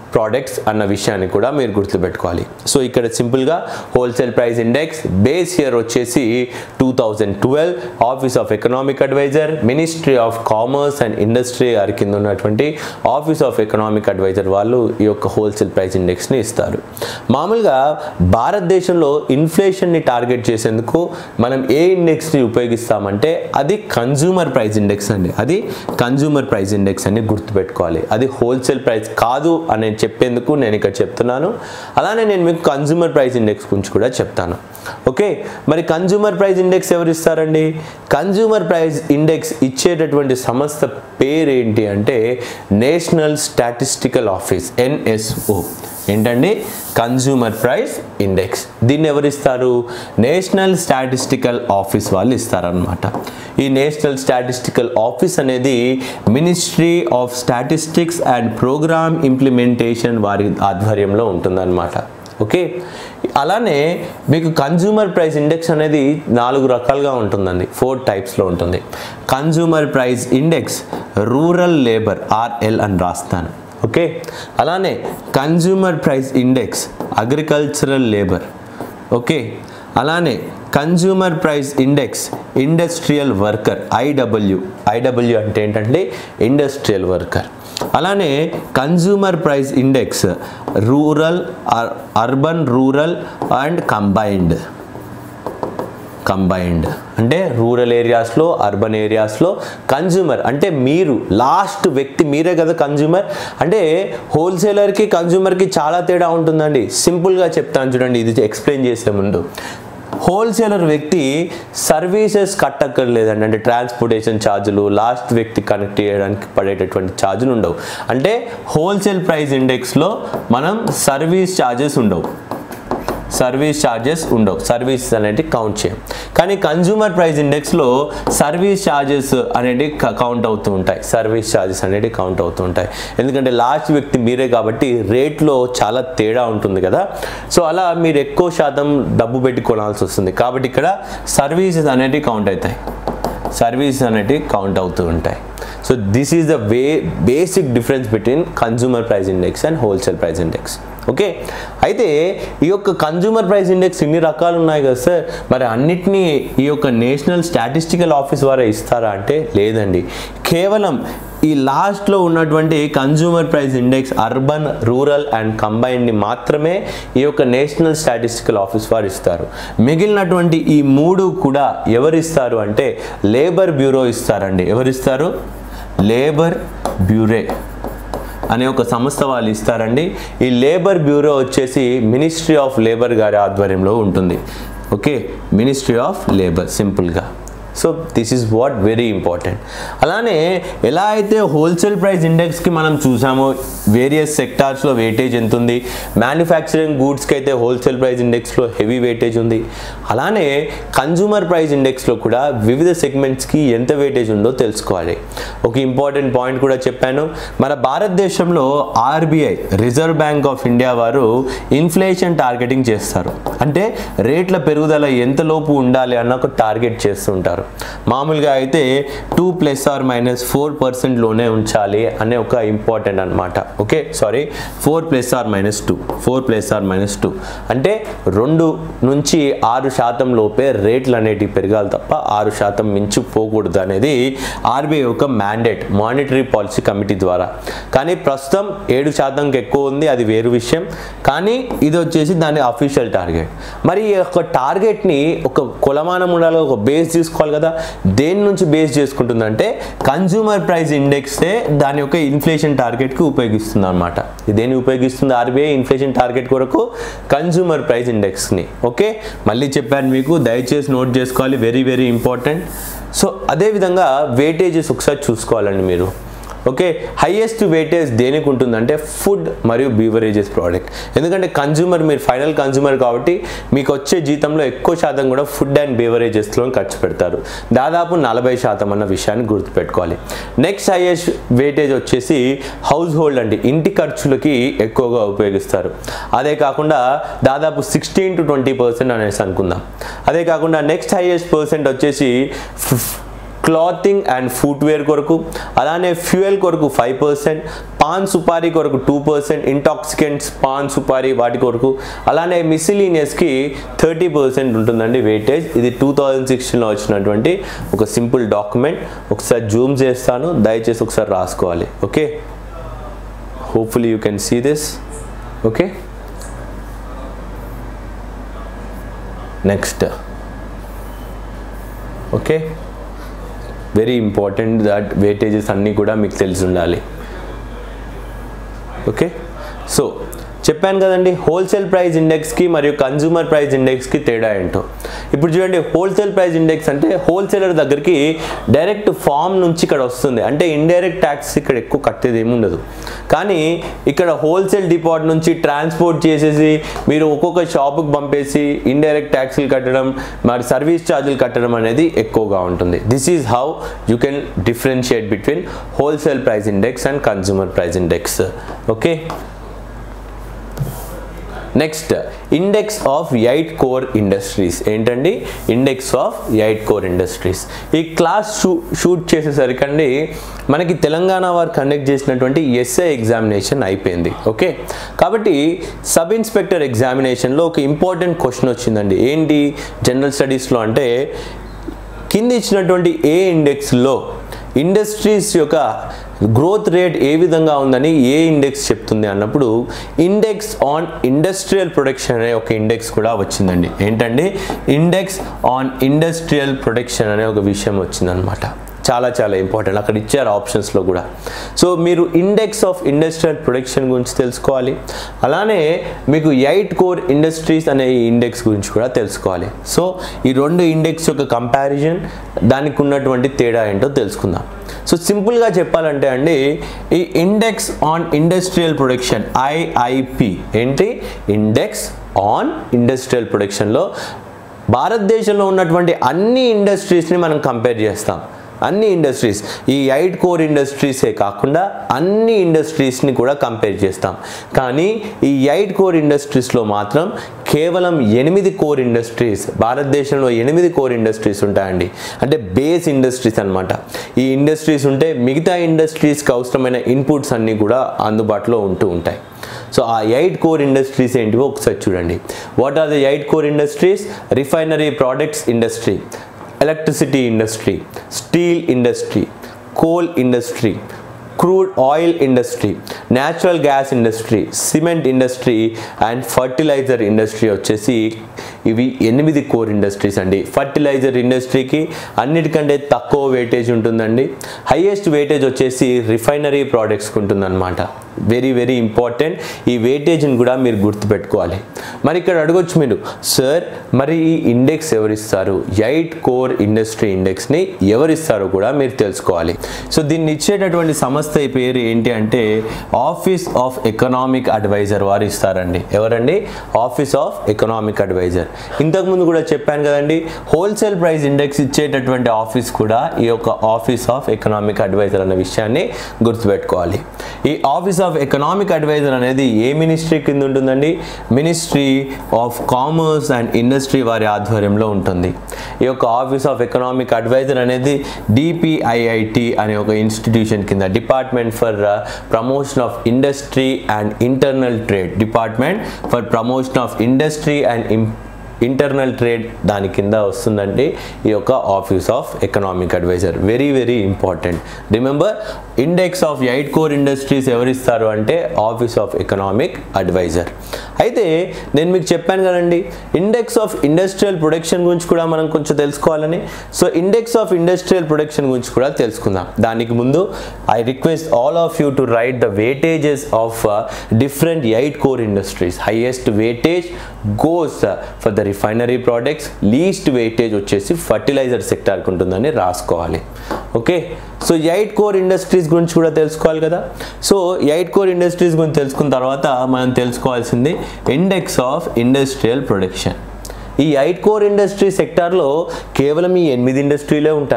products అన్న విషయాన్ని కూడా మీరు గుర్తుపెట్టుకోవాలి సో ఇక్కడ సింపుల్గా wholesale price index base year వచ్చేసి two thousand twelve office of economic adviser ministry of commerce and industry గారి కింద ఉన్నటువంటి ఆఫీస్ ఆఫ్ ఎకనామిక్ అడ్వైజర్ వాళ్ళు ఈ యొక్క హోల్సేల్ ప్రైస్ ఇండెక్స్ని ఇస్తారు మామూలుగా భారతదేశంలో ఇన్ఫ్లేషన్ని టార్గెట్ చేసేందుకు మనం ఏ ఇండెక్స్ని ఉపయోగిస్తామంటే అది కన్జ్యూమర్ ప్రైస్ ఇండెక్స్ అండి అది కన్జ్యూమర్ ప్రైస్ ఇండెక్స్ అని గుర్తుపెట్టుకోవాలి అది హోల్సేల్ ప్రైస్ కాదు అని చెప్పేందుకు నేను ఇక్కడ చెప్తున్నాను అలానే నేను మీకు కన్జ్యూమర్ ప్రైస్ ఇండెక్స్ గురించి కూడా చెప్తాను ఓకే మరి కన్జ్యూమర్ ప్రైస్ ఇండెక్స్ ఎవరు ఇస్తారండి కన్జ్యూమర్ ప్రైస్ ఇండెక్స్ ఇచ్చేటటువంటి సంస్థ పేరు ఏంటి అంటే నేషనల్ స్టాటిస్టికల్ ఆఫీస్ ఎన్ఎస్ఓ ఏంటండి కన్జ్యూమర్ ప్రైస్ ఇండెక్స్ దీన్ని ఎవరు ఇస్తారు నేషనల్ స్టాటిస్టికల్ ఆఫీస్ వాళ్ళు ఇస్తారనమాట ఈ నేషనల్ స్టాటిస్టికల్ ఆఫీస్ అనేది ministry of statistics and programme implementation వారి ఆధ్వర్యంలో ఉంటుందన్నమాట ఓకే అలానే మీకు కన్జ్యూమర్ ప్రైస్ ఇండెక్స్ అనేది నాలుగు రకాలుగా ఉంటుందండి ఫోర్ టైప్స్లో ఉంటుంది consumer price index rural labour RL అని రాస్తాను ఓకే అలానే consumer price index agricultural labour okay అలానే consumer price index industrial worker IW IW అంటే ఏంటంటే ఇండస్ట్రియల్ వర్కర్ అలానే consumer price index rural urban rural and combined combined అంటే rural ఏరియాస్లో urban ఏరియాస్లో కన్జ్యూమర్ అంటే మీరు లాస్ట్ వ్యక్తి మీరే కదా కన్జ్యూమర్ అంటే హోల్సేలర్కి కన్జ్యూమర్కి చాలా తేడా ఉంటుందండి సింపుల్గా చెప్తాను చూడండి ఇది ఎక్స్ప్లెయిన్ చేసే ముందు హోల్సేలర్ వ్యక్తి సర్వీసెస్ కట్టక్కర్లేదండి అంటే ట్రాన్స్పోర్టేషన్ ఛార్జీలు లాస్ట్ వ్యక్తి కనెక్ట్ చేయడానికి పడేటటువంటి ఛార్జీలు ఉండవు అంటే హోల్సేల్ ప్రైస్ ఇండెక్స్లో మనం సర్వీస్ ఛార్జెస్ ఉండవు సర్వీస్ ఛార్జెస్ ఉండవు సర్వీసెస్ అనేవి కౌంట్ చేయం కానీ కన్జ్యూమర్ ప్రైస్ ఇండెక్స్లో సర్వీస్ ఛార్జెస్ అనేవి కౌంట్ అవుతూ ఉంటాయి సర్వీస్ ఛార్జెస్ అనేవి కౌంట్ అవుతూ ఉంటాయి ఎందుకంటే లాస్ట్ వ్యక్తి మీరే కాబట్టి రేట్లో చాలా తేడా ఉంటుంది కదా సో అలా మీరు ఎక్కువ శాతం డబ్బు పెట్టి కొనాల్సి వస్తుంది కాబట్టి ఇక్కడ సర్వీసెస్ అనేటివి కౌంట్ అవుతాయి సర్వీసెస్ అనేటివి కౌంట్ అవుతూ ఉంటాయి so this is the way basic difference between consumer price index and wholesale price index okay అయితే ఈ యొక్క కన్జ్యూమర్ ప్రైస్ ఇండెక్స్ ఇన్ని రకాలు ఉన్నాయి కదా సార్ మరి అన్నిటినీ ఈ యొక్క నేషనల్ స్టాటిస్టికల్ ఆఫీస్ వారే ఇస్తారా అంటే లేదండి కేవలం ఈ లాస్ట్లో ఉన్నటువంటి consumer price index urban rural and కంబైన్డ్ని మాత్రమే ఈ యొక్క నేషనల్ స్టాటిస్టికల్ ఆఫీస్ వారు ఇస్తారు మిగిలినటువంటి ఈ మూడు కూడా ఎవరు ఇస్తారు అంటే లేబర్ బ్యూరో ఇస్తారండి ఎవరు ఇస్తారు లేబర్ బ్యూరే అనే ఒక సంస్థ వాళ్ళు ఇస్తారండి ఈ లేబర్ బ్యూరో వచ్చేసి మినిస్ట్రీ ఆఫ్ లేబర్ గారి ఆధ్వర్యంలో ఉంటుంది ఓకే మినిస్ట్రీ ఆఫ్ లేబర్ సింపుల్గా so this is what very important అలానే ఎలా అయితే హోల్సేల్ ప్రైస్ ఇండెక్స్కి మనం చూసామో వేరియస్ సెక్టార్స్లో వెయిటేజ్ ఎంత ఉంది మ్యానుఫ్యాక్చరింగ్ గూడ్స్కి అయితే హోల్సేల్ ప్రైస్ ఇండెక్స్లో హెవీ వెయిటేజ్ ఉంది అలానే కన్జ్యూమర్ ప్రైస్ ఇండెక్స్లో కూడా వివిధ సెగ్మెంట్స్కి ఎంత వెయిటేజ్ ఉందో తెలుసుకోవాలి ఒక ఇంపార్టెంట్ పాయింట్ కూడా చెప్పాను మన భారతదేశంలో RBI reserve bank of India వారు ఇన్ఫ్లేషన్ టార్గెటింగ్ చేస్తారు అంటే రేట్ల పెరుగుదల ఎంత లోపు ఉండాలి అన్న ఒక టార్గెట్ చేస్తుంటారు మామూలుగా అయితే two plus or minus four పర్సెంట్లోనే ఉంచాలి అనే ఒక ఇంపార్టెంట్ అనమాట okay sorry four plus or minus two four plus or minus two అంటే రెండు నుంచి ఆరు శాతం లోపే రేట్లు అనేటివి పెరగాలి తప్ప ఆరు శాతం మించిపోకూడదు అనేది ఆర్బీఐ యొక్క మ్యాండేట్ మానిటరీ పాలసీ కమిటీ ద్వారా కానీ ప్రస్తుతం ఏడు శాతంకి ఎక్కువ ఉంది అది వేరు విషయం కానీ ఇది వచ్చేసి దాని అఫీషియల్ టార్గెట్ మరి ఈ యొక్క టార్గెట్ని ఒక కొలమానం ఉండాలి ఒక బేస్ తీసుకోవాలి కదా దేని నుంచి బేస్ చేసుకుంటుందంటే కన్జ్యూమర్ ప్రైస్ ఇండెక్సే దాని యొక్క ఇన్ఫ్లేషన్ టార్గెట్కి ఉపయోగిస్తుంది అనమాట దేన్ని ఉపయోగిస్తుంది ఆర్బీఐ ఇన్ఫ్లేషన్ టార్గెట్ కొరకు కన్జ్యూమర్ ప్రైస్ ఇండెక్స్ని ఓకే మళ్ళీ చెప్పాను మీకు దయచేసి నోట్ చేసుకోవాలి వెరీ వెరీ ఇంపార్టెంట్ సో అదేవిధంగా వెయిటేజెస్ ఒకసారి చూసుకోవాలండి మీరు ఓకే హైయెస్ట్ వెయిటేజ్ దేనికి ఉంటుందంటే ఫుడ్ మరియు బీవరేజెస్ ప్రోడక్ట్ ఎందుకంటే కన్జ్యూమర్ మీరు ఫైనల్ కన్జ్యూమర్ కాబట్టి మీకు వచ్చే జీతంలో ఎక్కువ శాతం కూడా ఫుడ్ అండ్ బీవరేజెస్లో ఖర్చు పెడతారు దాదాపు నలభై శాతం అన్న విషయాన్ని గుర్తుపెట్టుకోవాలి నెక్స్ట్ హైయెస్ట్ వెయిటేజ్ వచ్చేసి హౌస్ హోల్డ్ అండి ఇంటి ఖర్చులకి ఎక్కువగా ఉపయోగిస్తారు అదే కాకుండా దాదాపు సిక్స్టీన్ టు ట్వంటీ పర్సెంట్ అనేసి అనుకుందాం అదే కాకుండా నెక్స్ట్ హైయెస్ట్ పర్సెంట్ వచ్చేసి క్లాతింగ్ అండ్ ఫుట్వేర్ కొరకు అలానే ఫ్యూయల్ కొరకు ఫైవ్ పర్సెంట్ పాన్ సుపారీ కొరకు two percent intoxicants paan supari వాటి కొరకు అలానే మిసిలీనియస్కి థర్టీ పర్సెంట్ ఉంటుందండి వెయిటేజ్ ఇది టూ థౌజండ్ సిక్స్టీన్లో వచ్చినటువంటి ఒక సింపుల్ డాక్యుమెంట్ ఒకసారి జూమ్ చేస్తాను దయచేసి ఒకసారి రాసుకోవాలి okay hopefully you can see this okay next okay very important that weightages అన్నీ కూడా మీకు తెలిసి ఉండాలి ఓకే సో చెప్పాను కదండి హోల్సేల్ ప్రైస్ ఇండెక్స్కి మరియు కన్జ్యూమర్ ప్రైస్ ఇండెక్స్కి తేడా ఏంటో ఇప్పుడు చూడండి హోల్సేల్ ప్రైస్ ఇండెక్స్ అంటే హోల్సేలర్ దగ్గరికి డైరెక్ట్ ఫామ్ నుంచి ఇక్కడ వస్తుంది అంటే ఇండైరెక్ట్ ట్యాక్స్ ఇక్కడ ఎక్కువ కట్టేది ఏమి ఉండదు కానీ ఇక్కడ హోల్సేల్ డిపార్ట్ నుంచి ట్రాన్స్పోర్ట్ చేసేసి మీరు ఒక్కొక్క షాపుకి పంపేసి ఇండైరెక్ట్ ట్యాక్స్లు కట్టడం మరి సర్వీస్ ఛార్జీలు కట్టడం అనేది ఎక్కువగా ఉంటుంది this is how you can differentiate between wholesale price index and consumer price index okay next index of eight core industries ఏంటండి index of eight core industries ఈ క్లాస్ షూ షూట్ చేసేసరికండి మనకి తెలంగాణ వారు కండక్ట్ చేసినటువంటి ఎస్ఐ ఎగ్జామినేషన్ అయిపోయింది okay కాబట్టి sub inspector ఎగ్జామినేషన్లో ఒక ఇంపార్టెంట్ క్వశ్చన్ వచ్చిందండి ఏంటి జనరల్ స్టడీస్లో అంటే కింద ఇచ్చినటువంటి ఏ ఇండెక్స్లో ఇండస్ట్రీస్ యొక్క గ్రోత్ రేట్ ఏ విధంగా ఉందని ఏ ఇండెక్స్ చెప్తుంది అన్నప్పుడు ఇండెక్స్ ఆన్ ఇండస్ట్రియల్ ప్రొడక్షన్ అనే ఒక ఇండెక్స్ కూడా వచ్చిందండి ఏంటండి ఇండెక్స్ ఆన్ ఇండస్ట్రియల్ ప్రొడక్షన్ అనే ఒక విషయం వచ్చిందనమాట చాలా చాలా ఇంపార్టెంట్ అక్కడ ఇచ్చారు ఆప్షన్స్లో కూడా సో మీరు ఇండెక్స్ ఆఫ్ ఇండస్ట్రియల్ ప్రొడక్షన్ గురించి తెలుసుకోవాలి అలానే మీకు ఎయిట్ కోర్ ఇండస్ట్రీస్ అనే ఈ ఇండెక్స్ గురించి కూడా తెలుసుకోవాలి సో ఈ రెండు ఇండెక్స్ యొక్క కంపారిజన్ దానికి ఉన్నటువంటి తేడా ఏంటో తెలుసుకుందాం సో సింపుల్గా చెప్పాలంటే అండి ఈ index on industrial production IIP ఏంటి ఇండెక్స్ ఆన్ ఇండస్ట్రియల్ ప్రొడక్షన్లో భారతదేశంలో ఉన్నటువంటి అన్ని ఇండస్ట్రీస్ని మనం కంపేర్ చేస్తాం అన్ని ఇండస్ట్రీస్ ఈ ఎయిట్ కోర్ ఇండస్ట్రీసే కాకుండా అన్ని ఇండస్ట్రీస్ని కూడా కంపేర్ చేస్తాం కానీ ఈ ఎయిట్ కోర్ ఇండస్ట్రీస్లో మాత్రం కేవలం ఎనిమిది కోర్ ఇండస్ట్రీస్ భారతదేశంలో ఎనిమిది కోర్ ఇండస్ట్రీస్ ఉంటాయండి అంటే బేస్ ఇండస్ట్రీస్ అనమాట ఈ ఇండస్ట్రీస్ ఉంటే మిగతా ఇండస్ట్రీస్కి అవసరమైన ఇన్పుట్స్ అన్నీ కూడా అందుబాటులో ఉంటూ ఉంటాయి సో ఆ ఎయిట్ కోర్ ఇండస్ట్రీస్ ఏంటివో ఒకసారి చూడండి what are the eight core industries refinery products industry electricity industry steel industry coal industry crude oil industry natural gas industry cement industry and fertiliser industry వచ్చేసి ఇవి ఎనిమిది కోర్ ఇండస్ట్రీస్ అండి fertiliser ఇండస్ట్రీకి అన్నిటికంటే తక్కువ వెయిటేజ్ ఉంటుందండి హైయెస్ట్ వెయిటేజ్ వచ్చేసి refinery ప్రోడక్ట్స్కి ఉంటుందన్నమాట వెరీ వెరీ ఇంపార్టెంట్ ఈ వెయిటేజ్ని కూడా మీరు గుర్తుపెట్టుకోవాలి మరి ఇక్కడ అడగొచ్చు మీరు సార్ మరి ఈ ఇండెక్స్ ఎవరిస్తారు ఎయిట్ కోర్ ఇండస్ట్రీ ఇండెక్స్ని ఎవరిస్తారో కూడా మీరు తెలుసుకోవాలి సో దీన్ని ఇచ్చేటటువంటి సంస్థ పేరు ఏంటి అంటే ఆఫీస్ ఆఫ్ ఎకనామిక్ అడ్వైజర్ వారు ఇస్తారండి ఎవరండి ఆఫీస్ ఆఫ్ ఎకనామిక్ అడ్వైజర్ ఇంతకుముందు కూడా చెప్పాను కదండి హోల్సేల్ ప్రైస్ ఇండెక్స్ ఇచ్చేటటువంటి ఆఫీస్ కూడా ఈ యొక్క ఆఫీస్ ఆఫ్ ఎకనామిక్ అడ్వైజర్ అనే విషయాన్ని గుర్తుపెట్టుకోవాలి ఈ ఆఫీస్ ఆఫ్ ఎకనామిక్ అడ్వైజర్ అనేది ఏ మినిస్ట్రీ కింద ఉంటుందండి ministry of commerce and industry వారి ఆధ్వర్యంలో ఉంటుంది ఈ యొక్క ఆఫీస్ ఆఫ్ ఎకనామిక్ అడ్వైజర్ అనేది డిపిఐఐటి అనే ఒక ఇన్స్టిట్యూషన్ కింద department for promotion of industry and internal trade department for promotion of industry and internal trade దాని కింద వస్తుందండి ఈ యొక్క office of economic adviser very very important remember index of eight core industries ఎవరిస్తారు అంటే ఆఫీస్ ఆఫ్ ఎకనామిక్ అడ్వైజర్ అయితే నేను మీకు చెప్పాను కదండి ఇండెక్స్ ఆఫ్ ఇండస్ట్రియల్ ప్రొడక్షన్ గురించి కూడా మనం కొంచెం తెలుసుకోవాలని so index of industrial production గురించి కూడా తెలుసుకుందాం దానికి ముందు I request all of you to write the weightages of different eight core industries highest weightage goes for the refinery products least weightage వచ్చేసి ఫర్టిలైజర్ సెక్టార్కి ఉంటుందని రాసుకోవాలి okay so eight core industries గురించి కూడా తెలుసుకోవాలి కదా సో ఎయిట్ కోర్ ఇండస్ట్రీస్ గురించి తెలుసుకున్న తర్వాత మనం తెలుసుకోవాల్సింది ఇండెక్స్ ఆఫ్ ఇండస్ట్రియల్ ప్రొడక్షన్ ఈ ఎయిట్ కోర్ ఇండస్ట్రీ సెక్టార్లో కేవలం ఈ ఎనిమిది ఇండస్ట్రీలే ఉంటాయి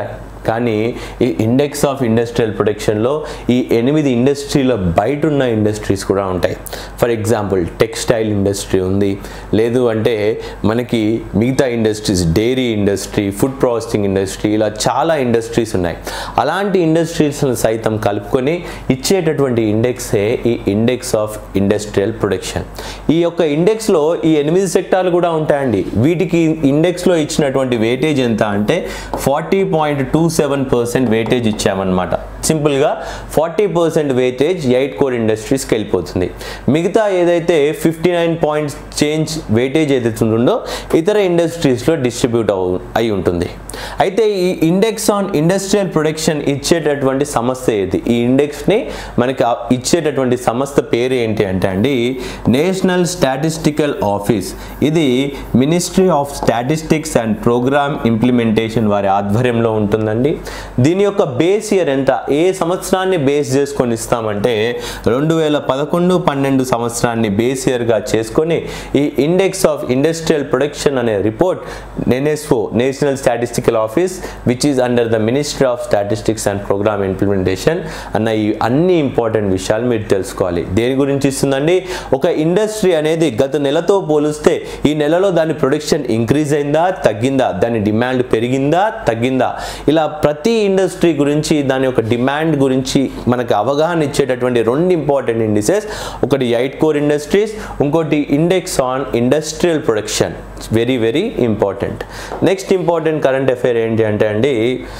కానీ ఈ ఇండెక్స్ ఆఫ్ ఇండస్ట్రియల్ ప్రొడక్షన్లో ఈ ఎనిమిది ఇండస్ట్రీల బయట ఉన్న ఇండస్ట్రీస్ కూడా ఉంటాయి ఫర్ ఎగ్జాంపుల్ టెక్స్టైల్ ఇండస్ట్రీ ఉంది లేదు అంటే మనకి మిగతా industries dairy industry food processing industry ఇలా చాలా ఇండస్ట్రీస్ ఉన్నాయి అలాంటి ఇండస్ట్రీస్ను సైతం కలుపుకొని ఇచ్చేటటువంటి ఇండెక్సే ఈ ఇండెక్స్ ఆఫ్ ఇండస్ట్రియల్ ప్రొడక్షన్ ఈ యొక్క ఇండెక్స్లో ఈ ఎనిమిది సెక్టార్లు కూడా ఉంటాయండి వీటికి ఇండెక్స్లో ఇచ్చినటువంటి వెయిటేజ్ ఎంత అంటే forty point two seven percent weightage ఇచ్చామన్నమాట సింపుల్గా forty percent weightage eight core ఇండస్ట్రీస్కి వెళ్ళిపోతుంది మిగతా ఏదైతే fifty nine points change weightage ఏదైతే ఉంటుందో ఇతర ఇండస్ట్రీస్లో డిస్ట్రిబ్యూట్ అవు అయి ఉంటుంది అయితే ఈ ఇండెక్స్ ఆన్ ఇండస్ట్రియల్ ప్రొడక్షన్ ఇచ్చేటటువంటి సంస్థ ఏది ఈ ఇండెక్స్ని మనకి ఆ ఇచ్చేటటువంటి సంస్థ పేరు ఏంటి అంటే అండి నేషనల్ స్టాటిస్టికల్ ఆఫీస్ ఇది ministry of statistics and programme implementation వారి ఆధ్వర్యంలో ఉంటుందండి దీని యొక్క బేస్ ఇయర్ ఎంత ఏ సంవత్సరాన్ని బేస్ చేసుకొని ఇస్తామంటే రెండు వేల పదకొండు పన్నెండు సంవత్సరాన్ని బేస్ ఇయర్గా చేసుకొని ఈ ఇండెక్స్ ఆఫ్ ఇండస్ట్రియల్ ప్రొడక్షన్ అనే report NSO national statistical office which is under the ministry of statistics and programme implementation అన్న ఈ అన్ని ఇంపార్టెంట్ విషయాలు మీరు తెలుసుకోవాలి దేని గురించి ఇస్తుందండి ఒక ఇండస్ట్రీ అనేది గత నెలతో పోలిస్తే ఈ నెలలో దాని ప్రొడక్షన్ ఇంక్రీజ్ అయిందా తగ్గిందా దాని డిమాండ్ పెరిగిందా తగ్గిందా ఇలా ప్రతి ఇండస్ట్రీ గురించి దాని యొక్క డిమాండ్ గురించి మనకు అవగాహన ఇచ్చేటటువంటి రెండు ఇంపార్టెంట్ ఇండిసెస్ ఒకటి ఎయిట్ కోర్ ఇండస్ట్రీస్ ఇంకోటి index on industrial production very very important next important current affair ఏంటి అంటే అండి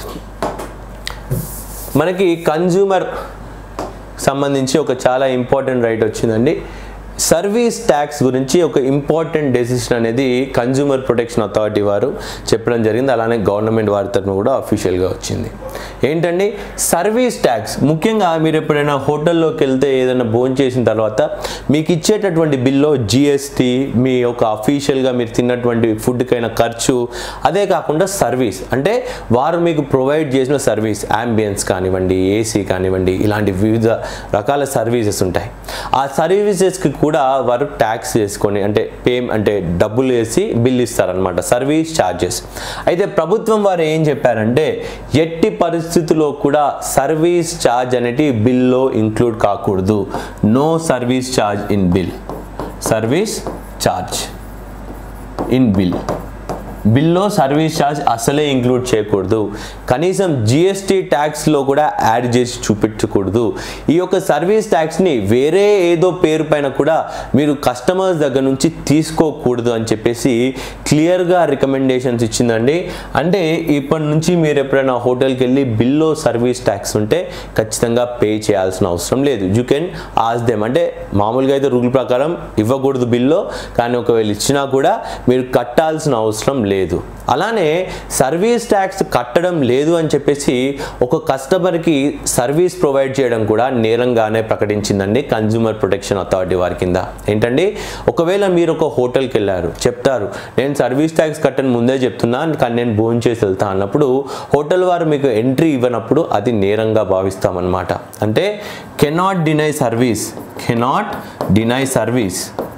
మనకి కన్జ్యూమర్ సంబంధించి ఒక చాలా ఇంపార్టెంట్ రైట్ వచ్చిందండి సర్వీస్ ట్యాక్స్ గురించి ఒక ఇంపార్టెంట్ డెసిషన్ అనేది కన్జ్యూమర్ ప్రొటెక్షన్ అథారిటీ వారు చెప్పడం జరిగింది అలానే గవర్నమెంట్ వారి తరఫున కూడా అఫీషియల్గా వచ్చింది ఏంటండి సర్వీస్ ట్యాక్స్ ముఖ్యంగా మీరు ఎప్పుడైనా హోటల్లోకి వెళ్తే ఏదైనా భోజనం చేసిన తర్వాత మీకు ఇచ్చేటటువంటి బిల్లో జిఎస్టీ మీ యొక్క అఫీషియల్గా మీరు తిన్నటువంటి ఫుడ్కైనా ఖర్చు అదే కాకుండా సర్వీస్ అంటే వారు మీకు ప్రొవైడ్ చేసిన సర్వీస్ అంబియన్స్ కానివ్వండి ఏసీ కానివ్వండి ఇలాంటి వివిధ రకాల సర్వీసెస్ ఉంటాయి ఆ సర్వీసెస్కి కూడా వారు ట్యాక్స్ చేసుకొని అంటే పే అంటే డబ్బులు వేసి బిల్ ఇస్తారనమాట సర్వీస్ ఛార్జెస్ అయితే ప్రభుత్వం వారు ఏం చెప్పారంటే ఎట్టి పరిస్థితుల్లో కూడా సర్వీస్ ఛార్జ్ అనేటి బిల్లో ఇంక్లూడ్ కాకూడదు no service charge in bill service charge in bill బిల్లో సర్వీస్ ఛార్జ్ అసలే ఇంక్లూడ్ చేయకూడదు కనీసం జిఎస్టీ ట్యాక్స్లో కూడా యాడ్ చేసి చూపించకూడదు ఈ యొక్క సర్వీస్ ట్యాక్స్ని వేరే ఏదో పేరు పైన కూడా మీరు కస్టమర్స్ దగ్గర నుంచి తీసుకోకూడదు అని చెప్పేసి క్లియర్గా రికమెండేషన్స్ ఇచ్చిందండి అంటే ఇప్పటి నుంచి మీరు ఎప్పుడైనా హోటల్కి వెళ్ళి బిల్లో సర్వీస్ ట్యాక్స్ ఉంటే ఖచ్చితంగా పే చేయాల్సిన అవసరం లేదు యూ కెన్ ఆస్ దెమ్ అంటే మామూలుగా అయితే రూల్ ప్రకారం ఇవ్వకూడదు బిల్లో కానీ ఒకవేళ ఇచ్చినా కూడా మీరు కట్టాల్సిన అవసరం లేదు అలానే సర్వీస్ ట్యాక్స్ కట్టడం లేదు అని చెప్పేసి ఒక కస్టమర్కి సర్వీస్ ప్రొవైడ్ చేయడం కూడా నేరంగానే ప్రకటించిందండి కన్జ్యూమర్ ప్రొటెక్షన్ అథారిటీ వారి కింద ఏంటండి ఒకవేళ మీరు ఒక హోటల్కి వెళ్ళారు చెప్తారు నేను సర్వీస్ ట్యాక్స్ కట్టని ముందే చెప్తున్నా కానీ నేను భోజనం చేసి వెళ్తా అన్నప్పుడు హోటల్ వారు మీకు ఎంట్రీ ఇవ్వనప్పుడు అది నేరంగా భావిస్తామన్నమాట అంటే cannot deny service cannot deny service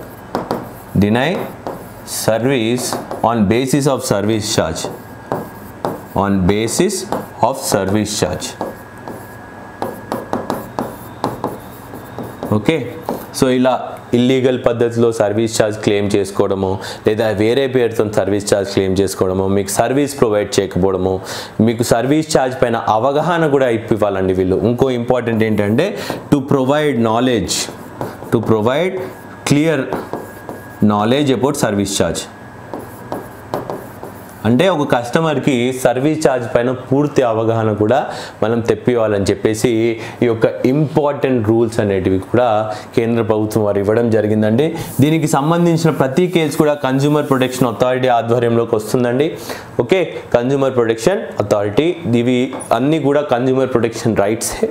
deny service on basis of service charge on basis of service charge okay so ఇలా ఇల్లీగల్ పద్ధతిలో సర్వీస్ ఛార్జ్ క్లెయిమ్ చేసుకోవడము లేదా వేరే పేరుతో సర్వీస్ ఛార్జ్ క్లెయిమ్ చేసుకోవడము మీకు సర్వీస్ ప్రొవైడ్ చేయకపోవడము మీకు సర్వీస్ ఛార్జ్ పైన అవగాహన కూడా ఇప్పివ్వాలండి వీళ్ళు ఇంకో ఇంపార్టెంట్ ఏంటంటే to provide knowledge to provide clear knowledge about service charge అంటే ఒక కస్టమర్కి సర్వీస్ ఛార్జ్ పైన పూర్తి అవగాహన కూడా మనం తెప్పివ్వాలని చెప్పేసి ఈ యొక్క ఇంపార్టెంట్ రూల్స్ అనేటివి కూడా కేంద్ర ప్రభుత్వం వారు ఇవ్వడం జరిగిందండి దీనికి సంబంధించిన ప్రతి కేసు కూడా కన్జ్యూమర్ ప్రొటెక్షన్ అథారిటీ ఆధ్వర్యంలోకి వస్తుందండి ఓకే కన్జ్యూమర్ ప్రొటెక్షన్ అథారిటీ ఇవి అన్నీ కూడా కన్జ్యూమర్ ప్రొటెక్షన్ రైట్సే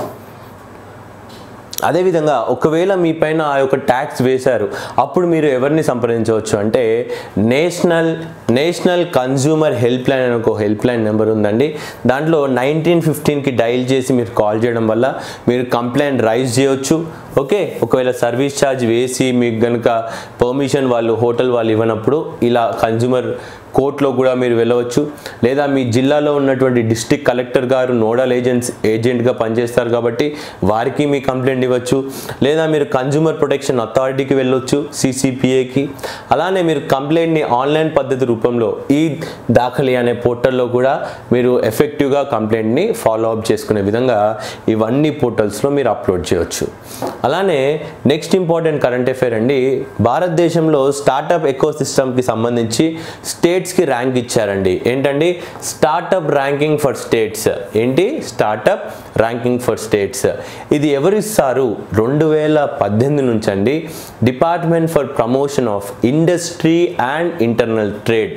అదేవిధంగా ఒకవేళ మీ పైన ఆ యొక్క ట్యాక్స్ వేశారు అప్పుడు మీరు ఎవరిని సంప్రదించవచ్చు అంటే national national consumer helpline అనే ఒక హెల్ప్ లైన్ నెంబర్ ఉందండి దాంట్లో నైన్టీన్ ఫిఫ్టీన్కి డైల్ చేసి మీరు కాల్ చేయడం వల్ల మీరు కంప్లైంట్ రైజ్ చేయొచ్చు ఓకే ఒకవేళ సర్వీస్ ఛార్జ్ వేసి మీకు కనుక పర్మిషన్ వాళ్ళు హోటల్ వాళ్ళు ఇవ్వనప్పుడు ఇలా కన్జ్యూమర్ కోర్టులో కూడా మీరు వెళ్ళవచ్చు లేదా మీ జిల్లాలో ఉన్నటువంటి డిస్ట్రిక్ట్ కలెక్టర్ గారు నోడల్ ఏజెంట్స్ ఏజెంట్గా పనిచేస్తారు కాబట్టి వారికి మీ కంప్లైంట్ ఇవ్వచ్చు లేదా మీరు కన్జ్యూమర్ ప్రొటెక్షన్ అథారిటీకి వెళ్ళొచ్చు సిసిపిఏకి అలానే మీరు కంప్లైంట్ని ఆన్లైన్ పద్ధతి రూపంలో ఈ దాఖలి అనే పోర్టల్లో కూడా మీరు ఎఫెక్టివ్గా కంప్లైంట్ని ఫాలో అప్ చేసుకునే విధంగా ఇవన్నీ పోర్టల్స్లో మీరు అప్లోడ్ చేయవచ్చు అలానే నెక్స్ట్ ఇంపార్టెంట్ కరెంట్ అఫైర్ అండి భారతదేశంలో స్టార్టప్ ఎకో సిస్టమ్కి సంబంధించి స్టేట్స్కి ర్యాంక్ ఇచ్చారండి ఏంటండి స్టార్టప్ ర్యాంకింగ్ ఫర్ స్టేట్స్ ఏంటి స్టార్టప్ ర్యాంకింగ్ ఫర్ స్టేట్స్ ఇది ఎవరు ఇస్తారు రెండు వేల పద్దెనిమిది నుంచి అండి department for promotion of industry and internal trade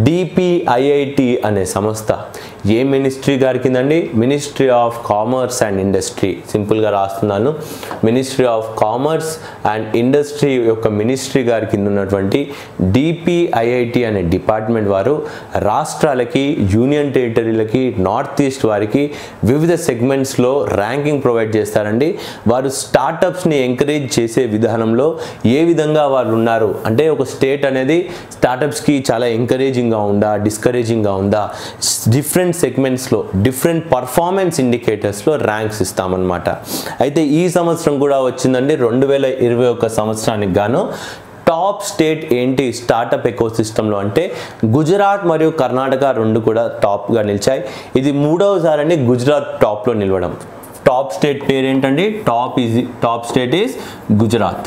DPIIT అనే సంస్థ ఏ మినిస్ట్రీ గారి కిందండి ministry of commerce and industry సింపుల్గా రాస్తున్నాను ministry of commerce and industry యొక్క మినిస్ట్రీ గారి కింద ఉన్నటువంటి డిపిఐఐటి అనే డిపార్ట్మెంట్ వారు రాష్ట్రాలకి యూనియన్ టెరిటరీలకి నార్త్ ఈస్ట్ వారికి వివిధ సెగ్మెంట్స్లో ర్యాంకింగ్ ప్రొవైడ్ చేస్తారండి వారు స్టార్టప్స్ని ఎంకరేజ్ చేసే విధానంలో ఏ విధంగా వారు ఉన్నారు అంటే ఒక స్టేట్ అనేది స్టార్టప్స్కి చాలా ఎంకరేజింగ్గా ఉందా డిస్కరేజింగ్గా ఉందా డిఫరెంట్ సెగ్మెంట్స్లో డిఫరెంట్ పర్ఫార్మెన్స్ ఇండికేటర్స్లో ర్యాంక్స్ ఇస్తామన్నమాట అయితే ఈ సంవత్సరం కూడా వచ్చిందండి రెండు వేల ఇరవై ఒక సంవత్సరానికి గాను టాప్ స్టేట్ ఏంటి స్టార్టప్ ఎకో సిస్టంలో అంటే గుజరాత్ మరియు కర్ణాటక రెండు కూడా టాప్గా నిలిచాయి ఇది మూడవసారి అండి గుజరాత్ టాప్లో నిలవడం టాప్ స్టేట్ పేరు ఏంటండి top is top state is Gujarat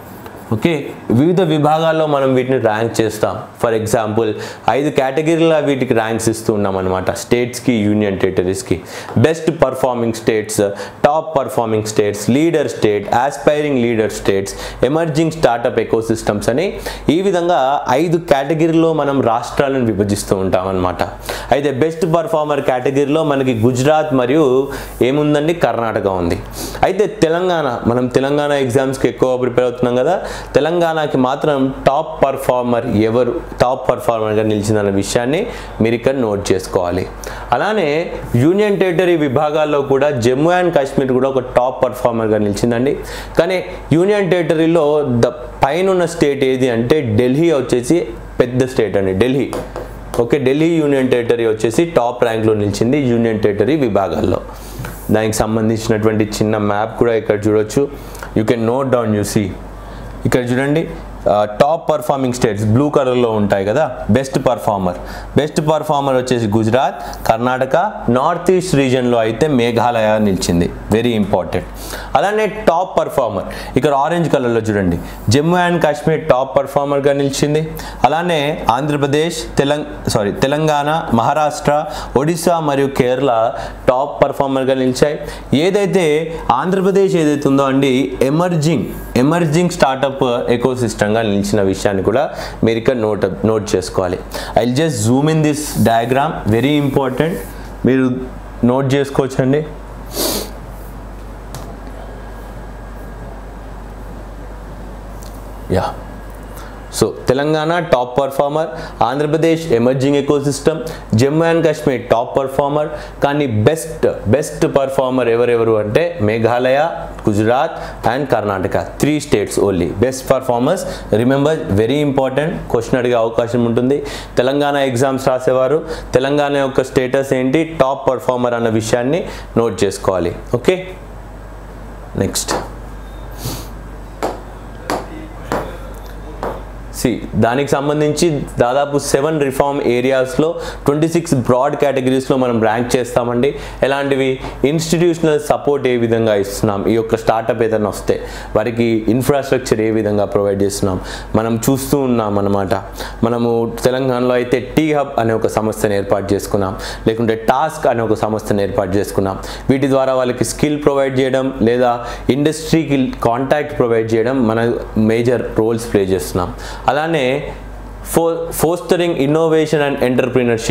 okay వివిధ విభాగాల్లో మనం వీటిని ర్యాంక్ చేస్తాం ఫర్ ఎగ్జాంపుల్ ఐదు కేటగిరీల వీటికి ర్యాంక్స్ ఇస్తూ ఉన్నాం అనమాట స్టేట్స్కి యూనియన్ టెరిటరీస్కి best performing states top performing states leader state aspiring leader states emerging startup ecosystem అని ఈ విధంగా ఐదు కేటగిరీలో మనం రాష్ట్రాలను విభజిస్తూ ఉంటాం అనమాట అయితే బెస్ట్ పర్ఫార్మర్ కేటగిరీలో మనకి గుజరాత్ మరియు ఏముందండి కర్ణాటక ఉంది అయితే తెలంగాణ మనం తెలంగాణ ఎగ్జామ్స్కి ఎక్కువ ప్రిపేర్ అవుతున్నాం కదా తెలంగాణకి మాత్రం టాప్ పర్ఫార్మర్ ఎవరు టాప్ పర్ఫార్మర్గా నిలిచిందన్న విషయాన్ని మీరు ఇక్కడ నోట్ చేసుకోవాలి అలానే యూనియన్ టెరిటరీ విభాగాల్లో కూడా జమ్మూ అండ్ కాశ్మీర్ కూడా ఒక టాప్ పర్ఫార్మర్గా నిలిచిందండి కానీ యూనియన్ టెరిటరీలో ద పైన ఉన్న స్టేట్ ఏది అంటే ఢిల్లీ వచ్చేసి పెద్ద స్టేట్ అండి Delhi okay Delhi union territory వచ్చేసి టాప్ ర్యాంక్లో నిలిచింది యూనియన్ టెరిటరీ విభాగాల్లో దానికి సంబంధించినటువంటి చిన్న మ్యాప్ కూడా ఇక్కడ చూడొచ్చు you can note down you see ఇక్కడ చూడండి టాప్ పర్ఫార్మింగ్ స్టేట్స్ బ్లూ కలర్లో ఉంటాయి కదా బెస్ట్ పర్ఫార్మర్ బెస్ట్ పర్ఫార్మర్ వచ్చేసి గుజరాత్ కర్ణాటక నార్త్ ఈస్ట్ రీజియన్లో అయితే మేఘాలయ నిలిచింది వెరీ ఇంపార్టెంట్ అలానే టాప్ పర్ఫార్మర్ ఇక్కడ ఆరెంజ్ కలర్లో చూడండి జమ్మూ అండ్ కాశ్మీర్ టాప్ పర్ఫార్మర్గా నిలిచింది అలానే ఆంధ్రప్రదేశ్ తెలంగ సారీ తెలంగాణ మహారాష్ట్ర ఒడిశా మరియు కేరళ టాప్ పర్ఫార్మర్గా నిలిచాయి ఏదైతే ఆంధ్రప్రదేశ్ ఏదైతే ఉందో అండి ఎమర్జింగ్ ఎమర్జింగ్ స్టార్టప్ ఎకో సిస్టమ్గా నిలిచిన విషయాన్ని కూడా మీరు ఇక్కడ నోట్ నోట్ చేసుకోవాలి I just zoom in this diagram very important మీరు నోట్ చేసుకోవచ్చండి yeah so Telangana top performer Andhra Pradesh emerging ecosystem Jammu and Kashmir top performer కానీ బెస్ట్ బెస్ట్ పర్ఫార్మర్ ఎవరెవరు అంటే Meghalaya Gujarat and Karnataka three states only best performers remember very important question అడిగే అవకాశం ఉంటుంది Telangana exams రాసేవారు తెలంగాణ యొక్క స్టేటస్ ఏంటి టాప్ పర్ఫార్మర్ అన్న విషయాన్ని నోట్ చేసుకోవాలి ఓకే నెక్స్ట్ సి దానికి సంబంధించి దాదాపు సెవెన్ రిఫార్మ్ ఏరియాస్లో ట్వంటీ సిక్స్ బ్రాడ్ కేటగిరీస్లో మనం ర్యాంక్ చేస్తామండి ఎలాంటివి ఇన్స్టిట్యూషనల్ సపోర్ట్ ఏ విధంగా ఇస్తున్నాం ఈ యొక్క స్టార్టప్ ఏదైనా వస్తే వారికి ఇన్ఫ్రాస్ట్రక్చర్ ఏ విధంగా ప్రొవైడ్ చేస్తున్నాం మనం చూస్తూ ఉన్నాం అన్నమాట మనము తెలంగాణలో అయితే టీ హబ్ అనే ఒక సంస్థను ఏర్పాటు చేసుకున్నాం లేకుంటే టాస్క్ అనే ఒక సంస్థను ఏర్పాటు చేసుకున్నాం వీటి ద్వారా వాళ్ళకి స్కిల్ ప్రొవైడ్ చేయడం లేదా ఇండస్ట్రీకి కాంటాక్ట్ ప్రొవైడ్ చేయడం మన మేజర్ రోల్స్ ప్లే చేస్తున్నాం అలానే ఫో ఫోస్టరింగ్ ఇన్నోవేషన్ అండ్ ఎంటర్ప్రీనర్షిప్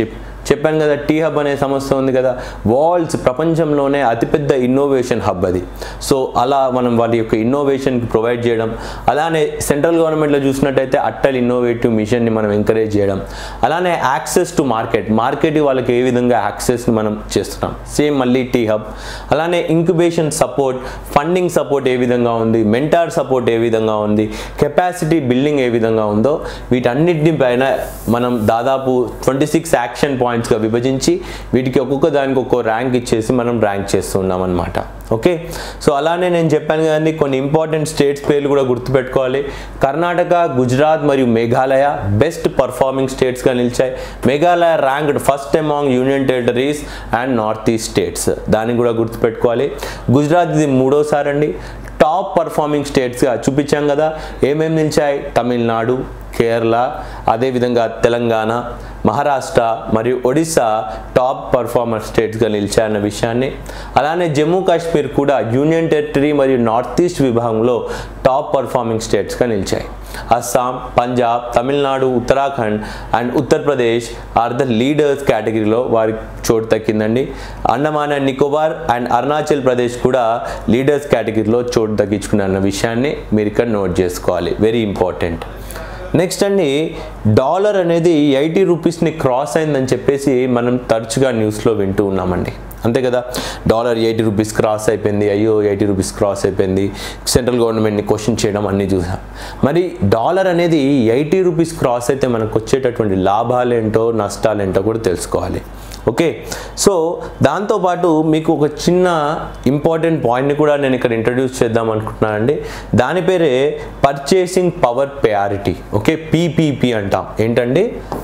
చెప్పాను కదా టీ హబ్ అనే సంస్థ ఉంది కదా వరల్డ్స్ ప్రపంచంలోనే అతిపెద్ద ఇన్నోవేషన్ హబ్ అది సో అలా మనం వాటి యొక్క ఇన్నోవేషన్కి ప్రొవైడ్ చేయడం అలానే సెంట్రల్ గవర్నమెంట్లో చూసినట్టయితే అట్టల్ ఇన్నోవేటివ్ మిషన్ని మనం ఎంకరేజ్ చేయడం అలానే యాక్సెస్ టు మార్కెట్ మార్కెట్ వాళ్ళకి ఏ విధంగా యాక్సెస్ని మనం చేస్తున్నాం సేమ్ మళ్ళీ టీ హబ్ అలానే ఇంక్యుబేషన్ సపోర్ట్ ఫండింగ్ సపోర్ట్ ఏ విధంగా ఉంది మెంటార్ సపోర్ట్ ఏ విధంగా ఉంది కెపాసిటీ బిల్డింగ్ ఏ విధంగా ఉందో వీటన్నిటిని పైన మనం దాదాపు ట్వంటీ సిక్స్ యాక్షన్ పాయింట్స్గా విభజించి వీటికి ఒక్కొక్క దానికి ఒక్కో ర్యాంక్ ఇచ్చేసి మనం ర్యాంక్ చేస్తున్నాం అనమాట ఓకే సో అలానే నేను చెప్పాను కదండి కొన్ని ఇంపార్టెంట్ స్టేట్స్ పేర్లు కూడా గుర్తుపెట్టుకోవాలి కర్ణాటక గుజరాత్ మరియు మేఘాలయ బెస్ట్ పర్ఫార్మింగ్ స్టేట్స్గా నిలిచాయి Meghalaya ranked first among union territories and north east states దాన్ని కూడా గుర్తుపెట్టుకోవాలి గుజరాత్ ఇది మూడోసారి అండి టాప్ పర్ఫార్మింగ్ స్టేట్స్గా చూపించాం కదా ఏమేమి నిలిచాయి తమిళనాడు కేరళ అదేవిధంగా తెలంగాణ మహారాష్ట్ర మరియు ఒడిశా టాప్ పర్ఫార్మర్ స్టేట్స్గా నిలిచాయన్న విషయాన్ని అలానే జమ్మూ కాశ్మీర్ కూడా యూనియన్ టెరిటరీ మరియు నార్త్ ఈస్ట్ విభాగంలో టాప్ పర్ఫార్మింగ్ స్టేట్స్గా నిలిచాయి Assam Punjab Tamil Nadu Uttarakhand and Uttar Pradesh are the leaders కేటగిరీలో వారి చోటు దక్కిందండి అండమాన్ అండ్ నికోబార్ అండ్ అరుణాచల్ ప్రదేశ్ కూడా లీడర్స్ కేటగిరీలో చోటు దక్కించుకున్న విషయాన్ని మీరు ఇక్కడ నోట్ చేసుకోవాలి వెరీ ఇంపార్టెంట్ నెక్స్ట్ అండి డాలర్ అనేది ఎయిటీ రూపీస్ని క్రాస్ అయిందని చెప్పేసి మనం తరచుగా న్యూస్లో వింటూ ఉన్నామండి అంతే కదా డాలర్ ఎయిటీ రూపీస్ క్రాస్ అయిపోయింది అయ్యో ఎయిటీ రూపీస్ క్రాస్ అయిపోయింది సెంట్రల్ గవర్నమెంట్ని క్వశ్చన్ చేయడం అన్నీ చూసాం మరి డాలర్ అనేది ఎయిటీ రూపీస్ క్రాస్ అయితే మనకు వచ్చేటటువంటి లాభాలు ఏంటో నష్టాలు ఏంటో కూడా తెలుసుకోవాలి ఓకే సో దాంతోపాటు మీకు ఒక చిన్న ఇంపార్టెంట్ పాయింట్ని కూడా నేను ఇక్కడ ఇంట్రడ్యూస్ చేద్దాం అనుకుంటున్నానండి దాని పేరే purchasing power priority okay PPP అంటాం ఏంటండి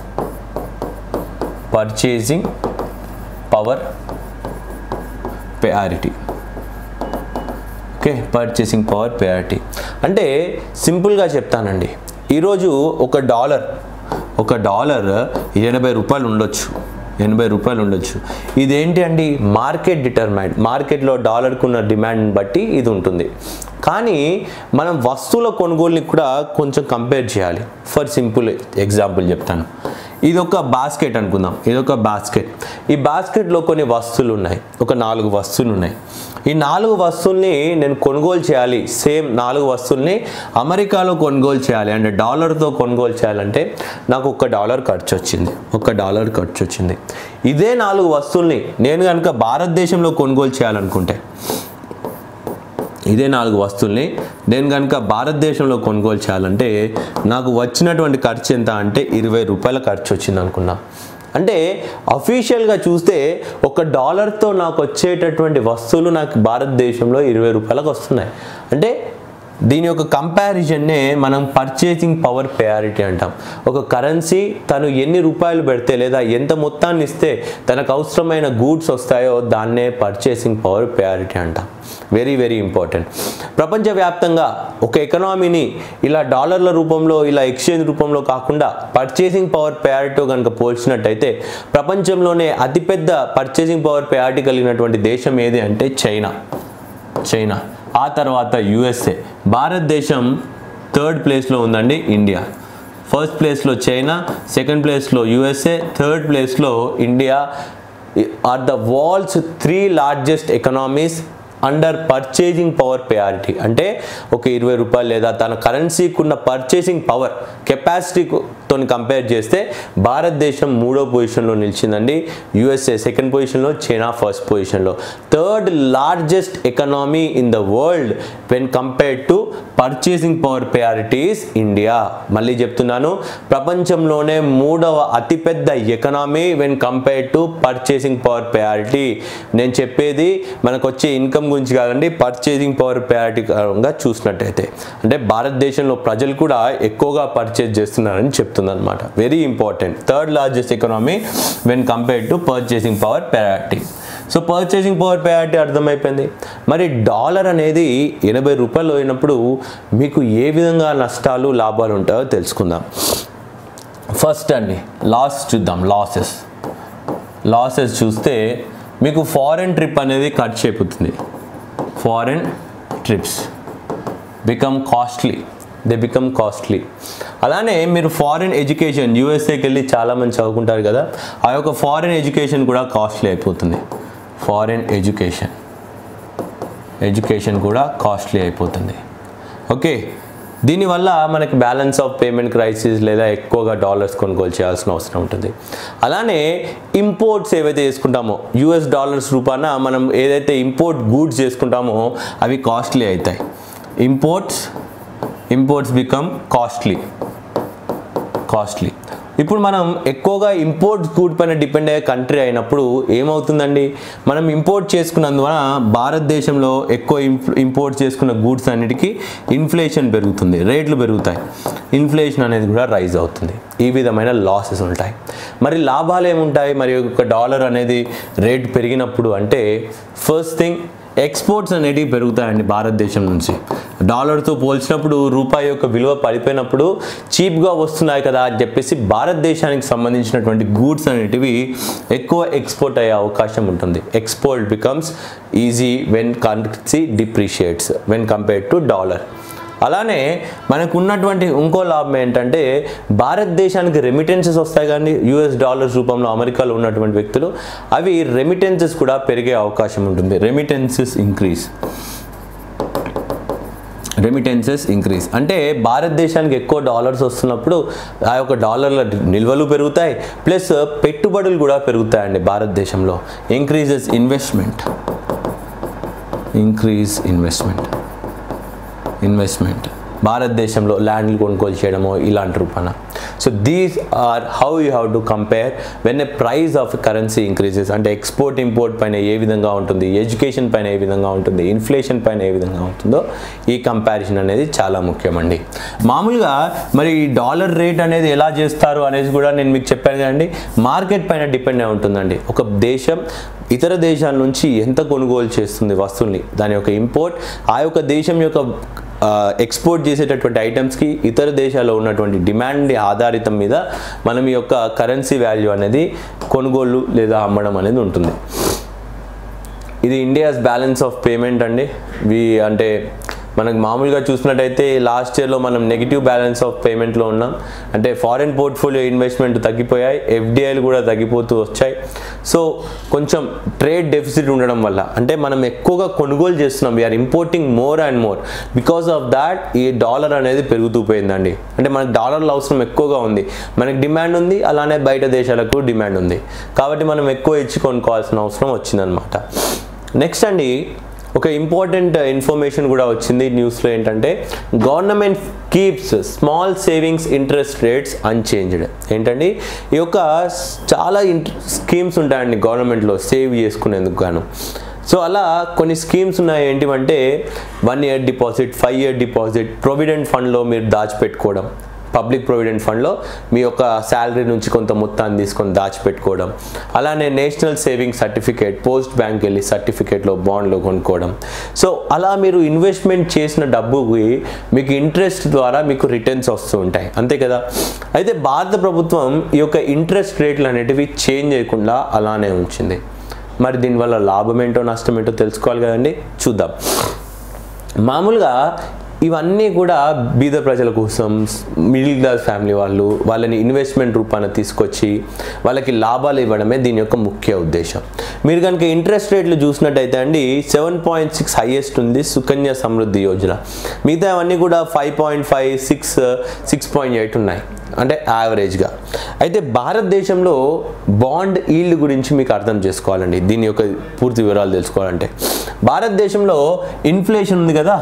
purchasing power priority okay purchasing power priority అంటే సింపుల్గా చెప్తానండి ఈరోజు ఒక డాలర్ ఒక డాలర్ ఎనభై రూపాయలు ఉండొచ్చు ఎనభై రూపాయలు ఉండొచ్చు ఇదేంటి అండి మార్కెట్ డిటర్మైండ్ మార్కెట్లో డాలర్కు ఉన్న డిమాండ్ని బట్టి ఇది ఉంటుంది కానీ మనం వస్తువుల కొనుగోలుని కూడా కొంచెం కంపేర్ చేయాలి ఫర్ సింపుల్ ఎగ్జాంపుల్ చెప్తాను ఇది ఒక బాస్కెట్ అనుకుందాం ఇది ఒక బాస్కెట్ ఈ బాస్కెట్లో కొన్ని వస్తువులు ఉన్నాయి ఒక నాలుగు వస్తువులు ఉన్నాయి ఈ నాలుగు వస్తువుల్ని నేను కొనుగోలు చేయాలి సేమ్ నాలుగు వస్తువుల్ని అమెరికాలో కొనుగోలు చేయాలి అంటే డాలర్తో కొనుగోలు చేయాలంటే నాకు ఒక డాలర్ ఖర్చు వచ్చింది ఒక డాలర్ ఖర్చు వచ్చింది ఇదే నాలుగు వస్తువుల్ని నేను కనుక భారతదేశంలో కొనుగోలు చేయాలనుకుంటే ఇదే నాలుగు వస్తువుల్ని నేను కనుక భారతదేశంలో కొనుగోలు చేయాలంటే నాకు వచ్చినటువంటి ఖర్చు ఎంత అంటే ఇరవై రూపాయల ఖర్చు వచ్చింది అనుకున్నా అంటే అఫీషియల్గా చూస్తే ఒక డాలర్తో నాకు వచ్చేటటువంటి వస్తువులు నాకు భారతదేశంలో ఇరవై రూపాయలకు వస్తున్నాయి అంటే దీని యొక్క కంపారిజన్నే మనం పర్చేసింగ్ పవర్ ప్రయారిటీ అంటాం ఒక కరెన్సీ తను ఎన్ని రూపాయలు పెడితే లేదా ఎంత మొత్తాన్ని ఇస్తే తనకు అవసరమైన గూడ్స్ వస్తాయో దాన్నే పర్చేసింగ్ పవర్ ప్రయారిటీ అంటాం వెరీ వెరీ ఇంపార్టెంట్ ప్రపంచవ్యాప్తంగా ఒక ఎకనామీని ఇలా డాలర్ల రూపంలో ఇలా ఎక్స్చేంజ్ రూపంలో కాకుండా పర్చేసింగ్ పవర్ ప్రయారిటీ కనుక పోల్చినట్టయితే ప్రపంచంలోనే అతిపెద్ద పర్చేసింగ్ పవర్ ప్రయారిటీ కలిగినటువంటి దేశం ఏది అంటే చైనా చైనా ఆ తర్వాత యుఎస్ఏ భారతదేశం థర్డ్ ప్లేస్లో ఉందండి ఇండియా ఫస్ట్ ప్లేస్లో చైనా సెకండ్ ప్లేస్లో యుఎస్ఏ థర్డ్ ప్లేస్లో India are the world's three largest economies under purchasing power priority అంటే ఒక ఇరవై రూపాయలు లేదా తన కరెన్సీకి ఉన్న పర్చేసింగ్ పవర్ కెపాసిటీతో కంపేర్ చేస్తే భారతదేశం మూడో పొజిషన్లో నిలిచిందండి యుఎస్ఏ సెకండ్ పొజిషన్లో చైనా ఫస్ట్ పొజిషన్లో third largest economy in the world when compared to purchasing power priorities India మళ్ళీ చెప్తున్నాను ప్రపంచంలోనే మూడవ అతిపెద్ద economy when compared to purchasing power priority నేను చెప్పేది మనకు వచ్చే ఇన్కమ్ గురించి కాదండి పర్చేసింగ్ పవర్ ప్రయారిటీగా చూసినట్టయితే అంటే భారతదేశంలో ప్రజలు కూడా ఎక్కువగా పర్చేజ్ చేస్తున్నారని చెప్తుంది అనమాట very important third largest economy when compared to purchasing power priority so purchasing power priority అర్థమైపోయింది మరి డాలర్ అనేది ఎనభై రూపాయలు అయినప్పుడు మీకు ఏ విధంగా నష్టాలు లాభాలు ఉంటాయో తెలుసుకుందాం ఫస్ట్ అండి లాస్ చూద్దాం లాసెస్ లాసెస్ చూస్తే మీకు ఫారెన్ ట్రిప్ అనేది ఖర్చు అయిపోతుంది foreign trips become costly they become costly అలానే మీరు ఫారిన్ ఎడ్యుకేషన్ యూఎస్ఏకి వెళ్ళి చాలామంది చదువుకుంటారు కదా ఆ యొక్క ఫారిన్ ఎడ్యుకేషన్ కూడా కాస్ట్లీ అయిపోతుంది ఫారిన్ ఎడ్యుకేషన్ ఎడ్యుకేషన్ కూడా కాస్ట్లీ అయిపోతుంది ఓకే దీనివల్ల మనకి బ్యాలెన్స్ ఆఫ్ పేమెంట్ క్రైసిస్ లేదా ఎక్కువగా డాలర్స్ కొనుగోలు చేయాల్సిన అవసరం ఉంటుంది అలానే ఇంపోర్ట్స్ ఏవైతే చేసుకుంటామో యూఎస్ డాలర్స్ రూపాన మనం ఏదైతే ఇంపోర్ట్ గూడ్స్ చేసుకుంటామో అవి కాస్ట్లీ అవుతాయి imports imports become costly costly ఇప్పుడు మనం ఎక్కువగా ఇంపోర్ట్ గూడ్ పైన డిపెండ్ అయ్యే కంట్రీ అయినప్పుడు ఏమవుతుందండి మనం ఇంపోర్ట్ చేసుకున్నందువలన భారతదేశంలో ఎక్కువ ఇంపోర్ట్ చేసుకున్న గూడ్స్ అన్నిటికీ ఇన్ఫ్లేషన్ పెరుగుతుంది రేట్లు పెరుగుతాయి ఇన్ఫ్లేషన్ అనేది కూడా రైజ్ అవుతుంది ఈ విధమైన లాసెస్ ఉంటాయి మరి లాభాలు ఏముంటాయి మరి ఒక డాలర్ అనేది రేట్ పెరిగినప్పుడు అంటే ఫస్ట్ థింగ్ ఎక్స్పోర్ట్స్ అనేటివి పెరుగుతాయండి భారతదేశం నుంచి డాలర్తో పోల్చినప్పుడు రూపాయి యొక్క విలువ పడిపోయినప్పుడు చీప్గా వస్తున్నాయి కదా అని చెప్పేసి భారతదేశానికి సంబంధించినటువంటి గూడ్స్ అనేటివి ఎక్కువ ఎక్స్పోర్ట్ అయ్యే అవకాశం ఉంటుంది export becomes easy when currency depreciates when compared to dollar అలానే మనకు ఉన్నటువంటి ఇంకో లాభం ఏంటంటే భారతదేశానికి రెమిటెన్సెస్ వస్తాయి కానీ యూఎస్ డాలర్స్ రూపంలో అమెరికాలో ఉన్నటువంటి వ్యక్తులు అవి రెమిటెన్సెస్ కూడా పెరిగే అవకాశం ఉంటుంది రెమిటెన్సెస్ ఇంక్రీజ్ రెమిటెన్సెస్ ఇంక్రీజ్ అంటే భారతదేశానికి ఎక్కువ డాలర్స్ వస్తున్నప్పుడు ఆ యొక్క డాలర్ల నిల్వలు పెరుగుతాయి ప్లస్ పెట్టుబడులు కూడా పెరుగుతాయండి భారతదేశంలో increases investment increase investment investment భారతదేశంలో ల్యాండ్లు కొనుగోలు చేయడమో ఇలాంటి రూపాన so these are how you have to compare when a price of currency increases అంటే ఎక్స్పోర్ట్ ఇంపోర్ట్ పైన ఏ విధంగా ఉంటుంది ఎడ్యుకేషన్ పైన ఏ విధంగా ఉంటుంది ఇన్ఫ్లేషన్ పైన ఏ విధంగా ఉంటుందో ఈ కంపారిజన్ అనేది చాలా ముఖ్యమండి మామూలుగా మరి ఈ డాలర్ రేట్ అనేది ఎలా చేస్తారు అనేది కూడా నేను మీకు చెప్పాను కదండి మార్కెట్ పైన డిపెండ్ అయి ఉంటుందండి ఒక దేశం ఇతర దేశాల నుంచి ఎంత కొనుగోలు చేస్తుంది వస్తువుల్ని దాని యొక్క ఇంపోర్ట్ ఆ యొక్క దేశం యొక్క ఎక్స్పోర్ట్ చేసేటటువంటి ఐటమ్స్కి ఇతర దేశాల్లో ఉన్నటువంటి డిమాండ్ ఆధారితం మీద మనం ఈ యొక్క కరెన్సీ వాల్యూ అనేది కొనుగోలు లేదా అమ్మడం అనేది ఉంటుంది ఇది ఇండియాస్ బ్యాలెన్స్ ఆఫ్ పేమెంట్ అండి వి అంటే మనకు మామూలుగా చూసినట్టయితే లాస్ట్ ఇయర్లో మనం నెగిటివ్ బ్యాలెన్స్ ఆఫ్ పేమెంట్లో ఉన్నాం అంటే ఫారిన్ పోర్ట్ఫోలియో ఇన్వెస్ట్మెంట్ తగ్గిపోయాయి ఎఫ్డిఐలు కూడా తగ్గిపోతూ వచ్చాయి సో కొంచెం ట్రేడ్ డెఫిసిట్ ఉండడం వల్ల అంటే మనం ఎక్కువగా కొనుగోలు చేస్తున్నాం we're importing more and more because of that ఈ డాలర్ అనేది పెరుగుతూ పోయిందండి అంటే మనకు డాలర్ల అవసరం ఎక్కువగా ఉంది మనకి డిమాండ్ ఉంది అలానే బయట దేశాలకు డిమాండ్ ఉంది కాబట్టి మనం ఎక్కువ ఇచ్చి కొనుక్కోవాల్సిన అవసరం వచ్చిందనమాట నెక్స్ట్ అండి ఒక ఇంపార్టెంట్ ఇన్ఫర్మేషన్ కూడా వచ్చింది న్యూస్లో ఏంటంటే government keeps small savings interest rates unchanged ఏంటండి ఈ యొక్క చాలా స్కీమ్స్ ఉంటాయండి గవర్నమెంట్లో సేవ్ చేసుకునేందుకు గాను సో అలా కొన్ని స్కీమ్స్ ఉన్నాయి ఏంటివంటే one year deposit five year deposit provident ఫండ్లో మీరు దాచిపెట్టుకోవడం పబ్లిక్ ప్రొవిడెంట్ ఫండ్లో మీ యొక్క శాలరీ నుంచి కొంత మొత్తాన్ని తీసుకొని దాచిపెట్టుకోవడం అలానే national saving certificate post bank వెళ్ళి సర్టిఫికేట్లో బాండ్లో కొనుక్కోవడం సో అలా మీరు ఇన్వెస్ట్మెంట్ చేసిన డబ్బుకి మీకు ఇంట్రెస్ట్ ద్వారా మీకు రిటర్న్స్ వస్తూ ఉంటాయి అంతే కదా అయితే భారత ప్రభుత్వం ఈ యొక్క ఇంట్రెస్ట్ రేట్లు అనేటివి చేంజ్ చేయకుండా అలానే ఉంచింది మరి దీనివల్ల లాభం ఏంటో నష్టం ఏంటో తెలుసుకోవాలి కదండి చూద్దాం మామూలుగా ఇవన్నీ కూడా బీద ప్రజల కోసం మిడిల్ క్లాస్ ఫ్యామిలీ వాళ్ళు వాళ్ళని ఇన్వెస్ట్మెంట్ రూపాన తీసుకొచ్చి వాళ్ళకి లాభాలు ఇవ్వడమే దీని యొక్క ముఖ్య ఉద్దేశం మీరు కనుక ఇంట్రెస్ట్ రేట్లు చూసినట్టయితే అండి సెవెన్ పాయింట్ సిక్స్ హైయెస్ట్ ఉంది సుకన్య సమృద్ధి యోజన మిగతా అవన్నీ కూడా five point five six six point eight ఉన్నాయి అంటే యావరేజ్గా అయితే భారతదేశంలో బాండ్ ఈల్డ్ గురించి మీకు అర్థం చేసుకోవాలండి దీని యొక్క పూర్తి వివరాలు తెలుసుకోవాలంటే భారతదేశంలో ఇన్ఫ్లేషన్ ఉంది కదా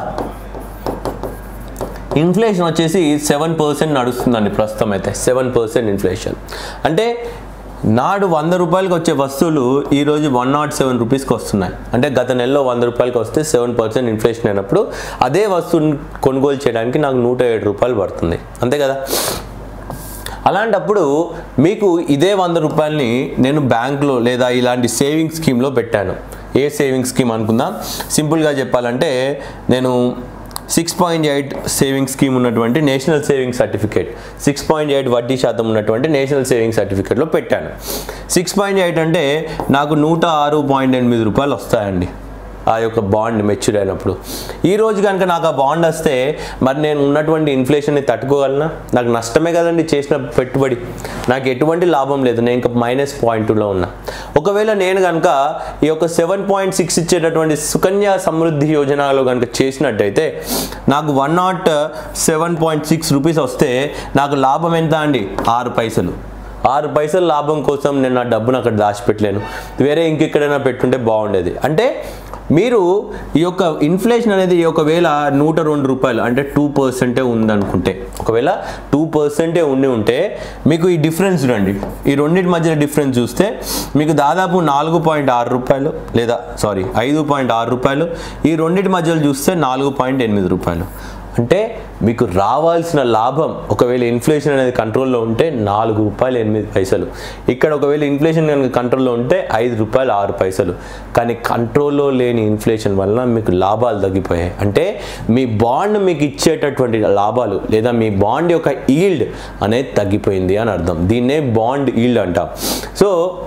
ఇన్ఫ్లేషన్ వచ్చేసి సెవెన్ పర్సెంట్ నడుస్తుందండి ప్రస్తుతం అయితే సెవెన్ పర్సెంట్ ఇన్ఫ్లేషన్ అంటే నాడు వంద రూపాయలకి వచ్చే వస్తువులు ఈరోజు వన్ నాట్ సెవెన్ రూపీస్కి వస్తున్నాయి అంటే గత నెలలో వంద రూపాయలకి వస్తే సెవెన్ పర్సెంట్ ఇన్ఫ్లేషన్ అయినప్పుడు అదే వస్తువుని కొనుగోలు చేయడానికి నాకు నూట ఏడు రూపాయలు పడుతుంది అంతే కదా అలాంటప్పుడు మీకు ఇదే వంద రూపాయలని నేను బ్యాంక్లో లేదా ఇలాంటి సేవింగ్ స్కీమ్లో పెట్టాను ఏ సేవింగ్ స్కీమ్ అనుకుందాం సింపుల్గా చెప్పాలంటే నేను six point eight saving scheme ఉన్నటువంటి national saving certificate six point eight వడ్డీ శాతం ఉన్నటువంటి నేషనల్ సేవింగ్ సర్టిఫికేట్లో పెట్టాను సిక్స్ పాయింట్ ఎయిట్ అంటే నాకు నూట ఆరు పాయింట్ ఎనిమిది రూపాయలు వస్తాయండి ఆ యొక్క బాండ్ మెచ్యూర్ అయినప్పుడు ఈ రోజు కనుక నాకు ఆ బాండ్ వస్తే మరి నేను ఉన్నటువంటి ఇన్ఫ్లేషన్ని తట్టుకోగలనా నాకు నష్టమే కదండి చేసిన పెట్టుబడి నాకు ఎటువంటి లాభం లేదు నేను ఇంకా మైనస్ పాయింట్ టూలో ఉన్నా ఒకవేళ నేను కనుక ఈ యొక్క సెవెన్ పాయింట్ సిక్స్ ఇచ్చేటటువంటి సుకన్య సమృద్ధి యోజనలో కనుక చేసినట్టయితే నాకు one not seven point six rupees వస్తే నాకు లాభం ఎంత అండి ఆరు పైసలు ఆరు పైసల లాభం కోసం నేను నా డబ్బును అక్కడ దాచిపెట్టలేను వేరే ఇంకెక్కడైనా పెట్టుంటే బాగుండేది అంటే మీరు ఈ యొక్క ఇన్ఫ్లేషన్ అనేది ఒకవేళ నూట రెండు రూపాయలు అంటే టూ పర్సెంటే ఉందనుకుంటే ఒకవేళ టూ పర్సెంటే ఉండి ఉంటే మీకు ఈ డిఫరెన్స్ రండి ఈ రెండింటి మధ్య డిఫరెన్స్ చూస్తే మీకు దాదాపు నాలుగు పాయింట్ ఆరు రూపాయలు లేదా సారీ ఐదు పాయింట్ ఆరు రూపాయలు ఈ రెండింటి మధ్యలో చూస్తే నాలుగు పాయింట్ ఎనిమిది రూపాయలు అంటే మీకు రావాల్సిన లాభం ఒకవేళ ఇన్ఫ్లేషన్ అనేది కంట్రోల్లో ఉంటే నాలుగు రూపాయలు ఎనిమిది పైసలు ఇక్కడ ఒకవేళ ఇన్ఫ్లేషన్ కనుక కంట్రోల్లో ఉంటే ఐదు రూపాయలు ఆరు పైసలు కానీ కంట్రోల్లో లేని ఇన్ఫ్లేషన్ వలన మీకు లాభాలు తగ్గిపోయాయి అంటే మీ బాండ్ మీకు ఇచ్చేటటువంటి లాభాలు లేదా మీ బాండ్ యొక్క ఈల్డ్ అనేది తగ్గిపోయింది అని అర్థం దీన్నే బాండ్ ఈల్డ్ అంటాం సో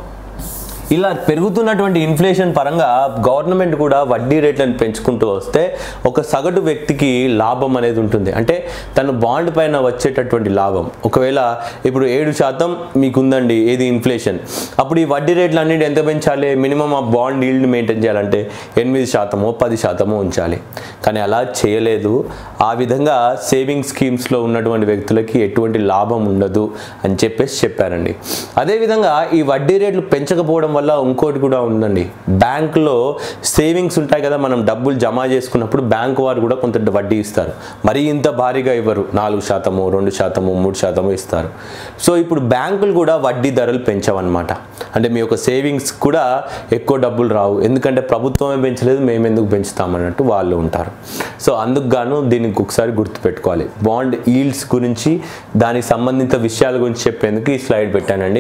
ఇలా పెరుగుతున్నటువంటి ఇన్ఫ్లేషన్ పరంగా గవర్నమెంట్ కూడా వడ్డీ రేట్లను పెంచుకుంటూ వస్తే ఒక సగటు వ్యక్తికి లాభం అనేది ఉంటుంది అంటే తన బాండ్ పైన వచ్చేటటువంటి లాభం ఒకవేళ ఇప్పుడు ఏడు శాతం మీకు ఉందండి ఏది ఇన్ఫ్లేషన్ అప్పుడు ఈ వడ్డీ రేట్లు అన్నిటి ఎంత పెంచాలి మినిమం ఆ బాండ్ ఈల్డ్ మెయింటైన్ చేయాలంటే ఎనిమిది శాతమో పది శాతమో ఉంచాలి కానీ అలా చేయలేదు ఆ విధంగా సేవింగ్ స్కీమ్స్లో ఉన్నటువంటి వ్యక్తులకి ఎటువంటి లాభం ఉండదు అని చెప్పేసి చెప్పారండి అదేవిధంగా ఈ వడ్డీ రేట్లు పెంచకపోవడం వల్ల ఇంకోటి కూడా ఉందండి బ్యాంకులో సేవింగ్స్ ఉంటాయి కదా మనం డబ్బులు జమ చేసుకున్నప్పుడు బ్యాంకు వారు కూడా కొంత వడ్డీ ఇస్తారు మరీ ఇంత భారీగా ఇవ్వరు నాలుగు శాతము రెండు శాతము మూడు శాతము ఇస్తారు సో ఇప్పుడు బ్యాంకులు కూడా వడ్డీ ధరలు పెంచవన్నమాట అంటే మీ యొక్క సేవింగ్స్ కూడా ఎక్కువ డబ్బులు రావు ఎందుకంటే ప్రభుత్వమే పెంచలేదు మేము ఎందుకు పెంచుతామన్నట్టు వాళ్ళు ఉంటారు సో అందుకు గాను దీనికి ఒకసారి గుర్తుపెట్టుకోవాలి బాండ్ ఈల్డ్స్ గురించి దానికి సంబంధిత విషయాల గురించి చెప్పేందుకు ఈ స్లైడ్ పెట్టానండి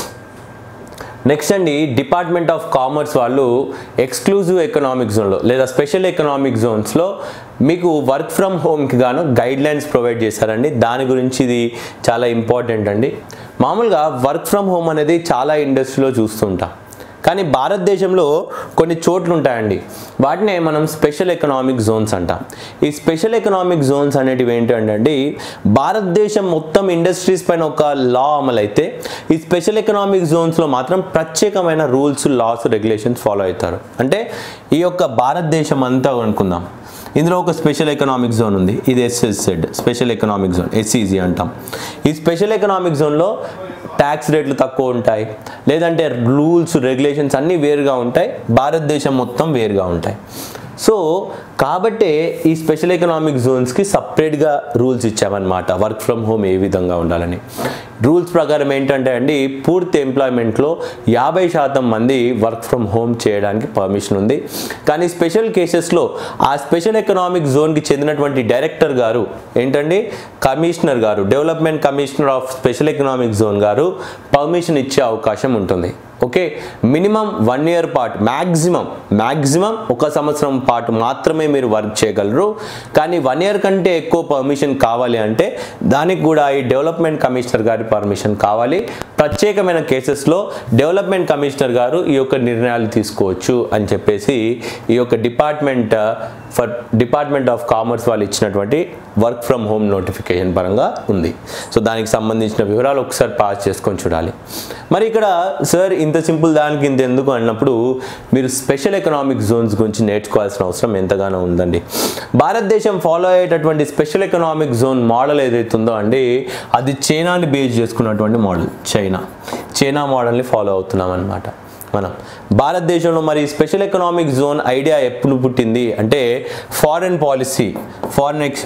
నెక్స్ట్ అండి డిపార్ట్మెంట్ ఆఫ్ కామర్స్ వాళ్ళు ఎక్స్క్లూజివ్ ఎకనామిక్ జోన్లో లేదా స్పెషల్ ఎకనామిక్ జోన్స్లో మీకు వర్క్ ఫ్రమ్ హోమ్కి గాను గైడ్ లైన్స్ ప్రొవైడ్ చేశారండి దాని గురించి ఇది చాలా ఇంపార్టెంట్ అండి మామూలుగా వర్క్ ఫ్రమ్ హోమ్ అనేది చాలా ఇండస్ట్రీలో చూస్తుంటాం కానీ భారతదేశంలో కొన్ని చోట్లు ఉంటాయండి వాటినే మనం స్పెషల్ ఎకనామిక్ జోన్స్ అంటాం ఈ స్పెషల్ ఎకనామిక్ జోన్స్ అనేటివి ఏంటంటే అండి భారతదేశం మొత్తం ఇండస్ట్రీస్ పైన ఒక లా అమలైతే ఈ స్పెషల్ ఎకనామిక్ జోన్స్లో మాత్రం ప్రత్యేకమైన రూల్స్ లాస్ రెగ్యులేషన్స్ ఫాలో అవుతారు అంటే ఈ యొక్క భారతదేశం అంతా అనుకుందాం ఇందులో ఒక స్పెషల్ ఎకనామిక్ జోన్ ఉంది ఇది SSZ special economic zone SEZ అంటాం ఈ స్పెషల్ ఎకనామిక్ జోన్లో ట్యాక్స్ రేట్లు తక్కువ ఉంటాయి లేదంటే రూల్స్ రెగ్యులేషన్స్ అన్నీ వేరుగా ఉంటాయి భారతదేశం మొత్తం వేరుగా ఉంటాయి సో కాబట్టే ఈ స్పెషల్ ఎకనామిక్ జోన్స్కి సపరేట్గా రూల్స్ ఇచ్చామన్నమాట వర్క్ ఫ్రమ్ హోమ్ ఏ విధంగా ఉండాలని రూల్స్ ప్రకారం ఏంటంటే అండి పూర్తి ఎంప్లాయ్మెంట్లో యాభై శాతం మంది వర్క్ ఫ్రమ్ హోమ్ చేయడానికి పర్మిషన్ ఉంది కానీ స్పెషల్ కేసెస్లో ఆ స్పెషల్ ఎకనామిక్ జోన్కి చెందినటువంటి డైరెక్టర్ గారు ఏంటండి కమిషనర్ గారు development commissioner of special economic zone గారు పర్మిషన్ ఇచ్చే అవకాశం ఉంటుంది ఓకే మినిమం వన్ ఇయర్ పాటు మ్యాక్సిమం మ్యాక్సిమం ఒక సంవత్సరం పాటు మాత్రమే మీరు వర్క్ చేయగలరు కానీ వన్ ఇయర్ కంటే ఎక్కువ పర్మిషన్ కావాలి అంటే దానికి కూడా ఈ డెవలప్మెంట్ కమిషనర్ గారి పర్మిషన్ కావాలి ప్రత్యేకమైన కేసెస్లో డెవలప్మెంట్ కమిషనర్ గారు ఈ యొక్క నిర్ణయాలు తీసుకోవచ్చు అని చెప్పేసి ఈ యొక్క department for department of commerce వాళ్ళు ఇచ్చినటువంటి వర్క్ ఫ్రమ్ హోమ్ నోటిఫికేషన్ పరంగా ఉంది సో దానికి సంబంధించిన వివరాలు ఒకసారి పాస్ చేసుకొని చూడాలి మరి ఇక్కడ సార్ ఇంత సింపుల్ దానికి ఇంత ఎందుకు అన్నప్పుడు మీరు స్పెషల్ ఎకనామిక్ జోన్స్ గురించి నేర్చుకోవాల్సిన అవసరం ఎంతగానో ఉందండి భారతదేశం ఫాలో అయ్యేటటువంటి స్పెషల్ ఎకనామిక్ జోన్ మోడల్ ఏదైతుందో అండి అది చైనాని బేస్ చేసుకున్నటువంటి మోడల్ చైనా చైనా మోడల్ని ఫాలో అవుతున్నాం అనమాట మనం భారతదేశంలో మరి స్పెషల్ ఎకనామిక్ జోన్ ఐడియా ఎప్పుడు పుట్టింది అంటే foreign policy foreign ex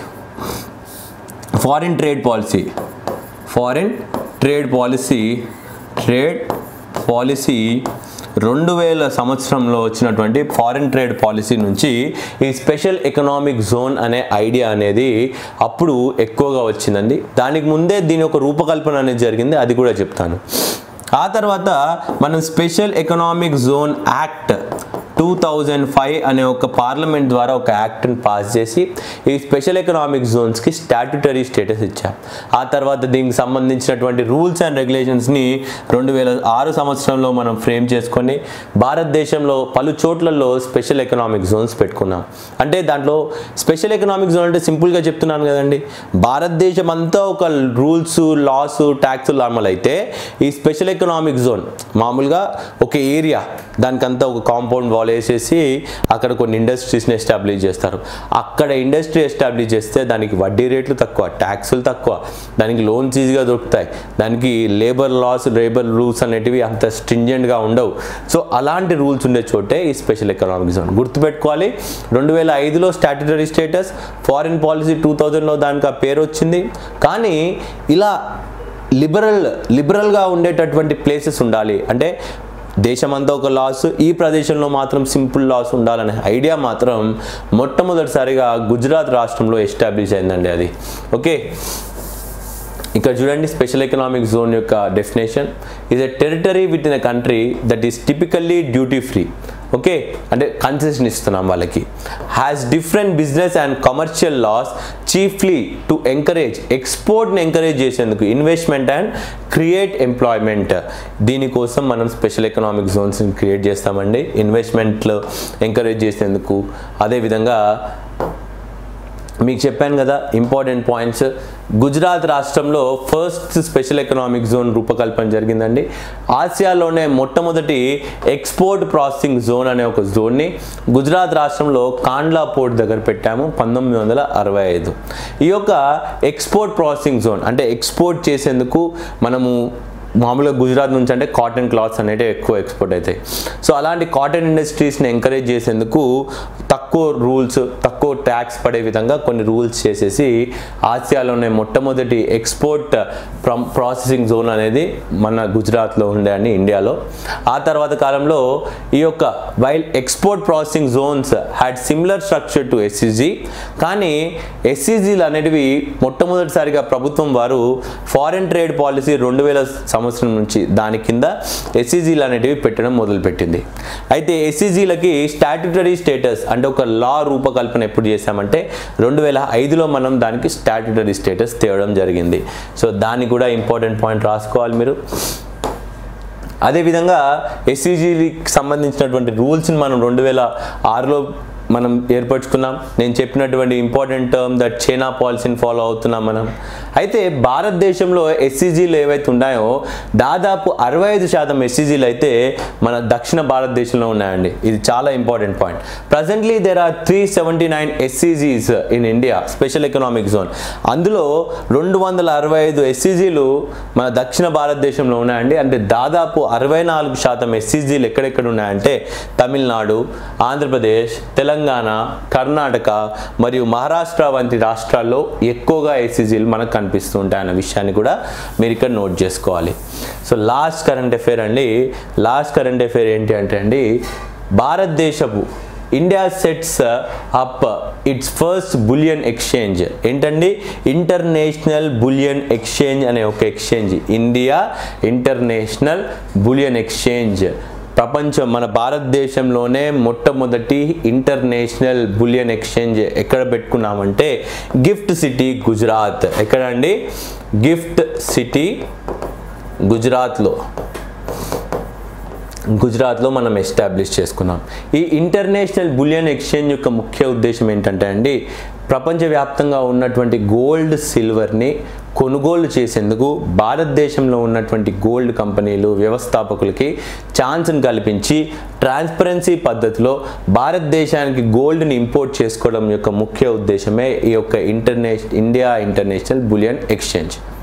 foreign trade policy foreign trade policy trade policy రెండు వేల సంవత్సరంలో వచ్చినటువంటి ఫారిన్ ట్రేడ్ పాలసీ నుంచి ఈ స్పెషల్ ఎకనామిక్ జోన్ అనే ఐడియా అనేది అప్పుడు ఎక్కువగా వచ్చిందండి దానికి ముందే దీని యొక్క రూపకల్పన అనేది జరిగింది అది కూడా చెప్తాను ఆ తర్వాత మనం special economic zone act two thousand five అనే ఒక పార్లమెంట్ ద్వారా ఒక యాక్ట్ని పాస్ చేసి ఈ స్పెషల్ ఎకనామిక్ జోన్స్కి స్టాట్యుటరీ స్టేటస్ ఇచ్చాం ఆ తర్వాత దీనికి సంబంధించినటువంటి రూల్స్ అండ్ రెగ్యులేషన్స్ని రెండు వేల ఆరు సంవత్సరంలో మనం ఫ్రేమ్ చేసుకొని భారతదేశంలో పలు చోట్లలో స్పెషల్ ఎకనామిక్ జోన్స్ పెట్టుకున్నాం అంటే దాంట్లో స్పెషల్ ఎకనామిక్ జోన్ అంటే సింపుల్గా చెప్తున్నాను కదండి భారతదేశం అంతా ఒక రూల్స్ లాస్ ట్యాక్సులు అమలు అయితే ఈ స్పెషల్ ఎకనామిక్ జోన్ మామూలుగా ఒక ఏరియా దానికంతా ఒక కాంపౌండ్ వాల్ వేసేసి అక్కడ కొన్ని ఇండస్ట్రీస్ని ఎస్టాబ్లిష్ చేస్తారు అక్కడ ఇండస్ట్రీ ఎస్టాబ్లిష్ చేస్తే దానికి వడ్డీ రేట్లు తక్కువ ట్యాక్సులు తక్కువ దానికి లోన్స్ ఈజీగా దొరుకుతాయి దానికి లేబర్ లాస్ లేబర్ రూల్స్ అనేటివి అంత స్ట్రింజెంట్గా ఉండవు సో అలాంటి రూల్స్ ఉండే చోటే ఈ స్పెషల్ ఎకనామిక్ జోన్ గుర్తుపెట్టుకోవాలి రెండు వేల ఐదులో statutory status foreign policy two థౌజండ్లో దానికి ఆ పేరు వచ్చింది కానీ ఇలా లిబరల్ లిబరల్గా ఉండేటటువంటి ప్లేసెస్ ఉండాలి అంటే దేశమంతా ఒక లాస్ ఈ ప్రదేశంలో మాత్రం సింపుల్ లాస్ ఉండాలనే ఐడియా మాత్రం మొట్టమొదటిసారిగా గుజరాత్ రాష్ట్రంలో ఎస్టాబ్లిష్ అయిందండి అది ఓకే ఇక్కడ చూడండి స్పెషల్ ఎకనామిక్ జోన్ యొక్క definition is a territory with in a country that is typically duty free okay అంటే కన్సెషన్ ఇస్తున్నాం వాళ్ళకి has different business and commercial laws chiefly to encourage ఎక్స్పోర్ట్ని ఎంకరేజ్ చేసేందుకు ఇన్వెస్ట్మెంట్ అండ్ క్రియేట్ ఎంప్లాయ్మెంట్ దీనికోసం మనం special economic జోన్స్ని create చేస్తామండి ఇన్వెస్ట్మెంట్లు encourage చేసేందుకు అదేవిధంగా మీకు చెప్పాను కదా ఇంపార్టెంట్ పాయింట్స్ గుజరాత్ రాష్ట్రంలో ఫస్ట్ స్పెషల్ ఎకనామిక్ జోన్ రూపకల్పన జరిగిందండి ఆసియాలోనే మొట్టమొదటి ఎక్స్పోర్ట్ ప్రాసెసింగ్ జోన్ అనే ఒక జోన్ని గుజరాత్ రాష్ట్రంలో కాండ్లా పోర్ట్ దగ్గర పెట్టాము పంతొమ్మిది వందల అరవై ఐదు ఈ యొక్క ఎక్స్పోర్ట్ ప్రాసెసింగ్ జోన్ అంటే ఎక్స్పోర్ట్ చేసేందుకు మనము మామూలుగా గుజరాత్ నుంచి అంటే కాటన్ క్లాత్స్ అనేవి ఎక్కువ ఎక్స్పోర్ట్ అవుతాయి సో అలాంటి కాటన్ ఇండస్ట్రీస్ని ఎంకరేజ్ చేసేందుకు తక్కువ రూల్స్ తక్కువ ట్యాక్స్ పడే విధంగా కొన్ని రూల్స్ చేసేసి ఆసియాలోనే మొట్టమొదటి ఎక్స్పోర్ట్ ప్రాసెసింగ్ జోన్ అనేది మన గుజరాత్లో ఉండే అని ఇండియాలో ఆ తర్వాత కాలంలో ఈ యొక్క while export processing zones had similar structure to SEZ కానీ ఎస్సీజీలు అనేటివి మొట్టమొదటిసారిగా ప్రభుత్వం వారు ఫారెన్ ట్రేడ్ పాలసీ రెండు వేల సంవత్సరం నుంచి దాని కింద ఎస్సీజీలు అనేటివి పెట్టడం మొదలుపెట్టింది అయితే ఎస్సీజీలకి స్టాట్యుటరీ స్టేటస్ అంటే ఒక లా రూపకల్పన ఎప్పుడు చేశామంటే రెండు వేల ఐదులో మనం దానికి స్టాట్యుటరీ స్టేటస్ తేవడం జరిగింది సో దాన్ని కూడా ఇంపార్టెంట్ పాయింట్ రాసుకోవాలి మీరు అదేవిధంగా ఎస్సీజీకి సంబంధించినటువంటి రూల్స్ని మనం రెండు వేల ఆరులో మనం ఏర్పరచుకున్నాం నేను చెప్పినటువంటి ఇంపార్టెంట్ టర్మ్ దట్ చైనా పాలసీని ఫాలో అవుతున్నాం మనం అయితే భారతదేశంలో ఎస్సీజీలు ఏవైతే ఉన్నాయో దాదాపు అరవై ఐదు శాతం ఎస్సీజీలు అయితే మన దక్షిణ భారతదేశంలో ఉన్నాయండి ఇది చాలా important point presently there are three seventy nine SEZs in India special economic zone అందులో రెండు వందల అరవై ఐదు ఎస్సీజీలు మన దక్షిణ భారతదేశంలో ఉన్నాయండి అంటే దాదాపు అరవై నాలుగు శాతం ఎస్సీజీలు ఎక్కడెక్కడ ఉన్నాయంటే తమిళనాడు ఆంధ్రప్రదేశ్ తెలంగాణ కర్ణాటక మరియు మహారాష్ట్ర వంటి రాష్ట్రాల్లో ఎక్కువగా ఎస్సీజీలు మనకు కనిపిస్తూ ఉంటాయి అన్న విషయాన్ని కూడా మీరు ఇక్కడ నోట్ చేసుకోవాలి సో లాస్ట్ కరెంట్ అఫేర్ అండి లాస్ట్ కరెంట్ అఫేర్ ఏంటి అంటే అండి భారతదేశపు India sets up its first bullion exchange ఏంటండి ఇంటర్నేషనల్ బులియన్ ఎక్స్చేంజ్ అనే ఒక exchange India international bullion exchange ప్రపంచం మన భారతదేశంలోనే మొట్టమొదటి ఇంటర్నేషనల్ బులియన్ ఎక్స్చేంజ్ ఎక్కడ పెట్టుకున్నామంటే గిఫ్ట్ సిటీ గుజరాత్ ఎక్కడండి గిఫ్ట్ సిటీ గుజరాత్లో గుజరాత్లో మనం ఎస్టాబ్లిష్ చేసుకున్నాం ఈ ఇంటర్నేషనల్ బులియన్ ఎక్స్చేంజ్ యొక్క ముఖ్య ఉద్దేశం ఏంటంటే అండి ప్రపంచవ్యాప్తంగా ఉన్నటువంటి గోల్డ్ సిల్వర్ని కొనుగోలు చేసేందుకు భారతదేశంలో ఉన్నటువంటి గోల్డ్ కంపెనీలు వ్యవస్థాపకులకి ఛాన్స్ని కల్పించి ట్రాన్స్పరెన్సీ పద్ధతిలో భారతదేశానికి గోల్డ్ని ఇంపోర్ట్ చేసుకోవడం యొక్క ముఖ్య ఉద్దేశమే ఈ యొక్క international India international bullion exchange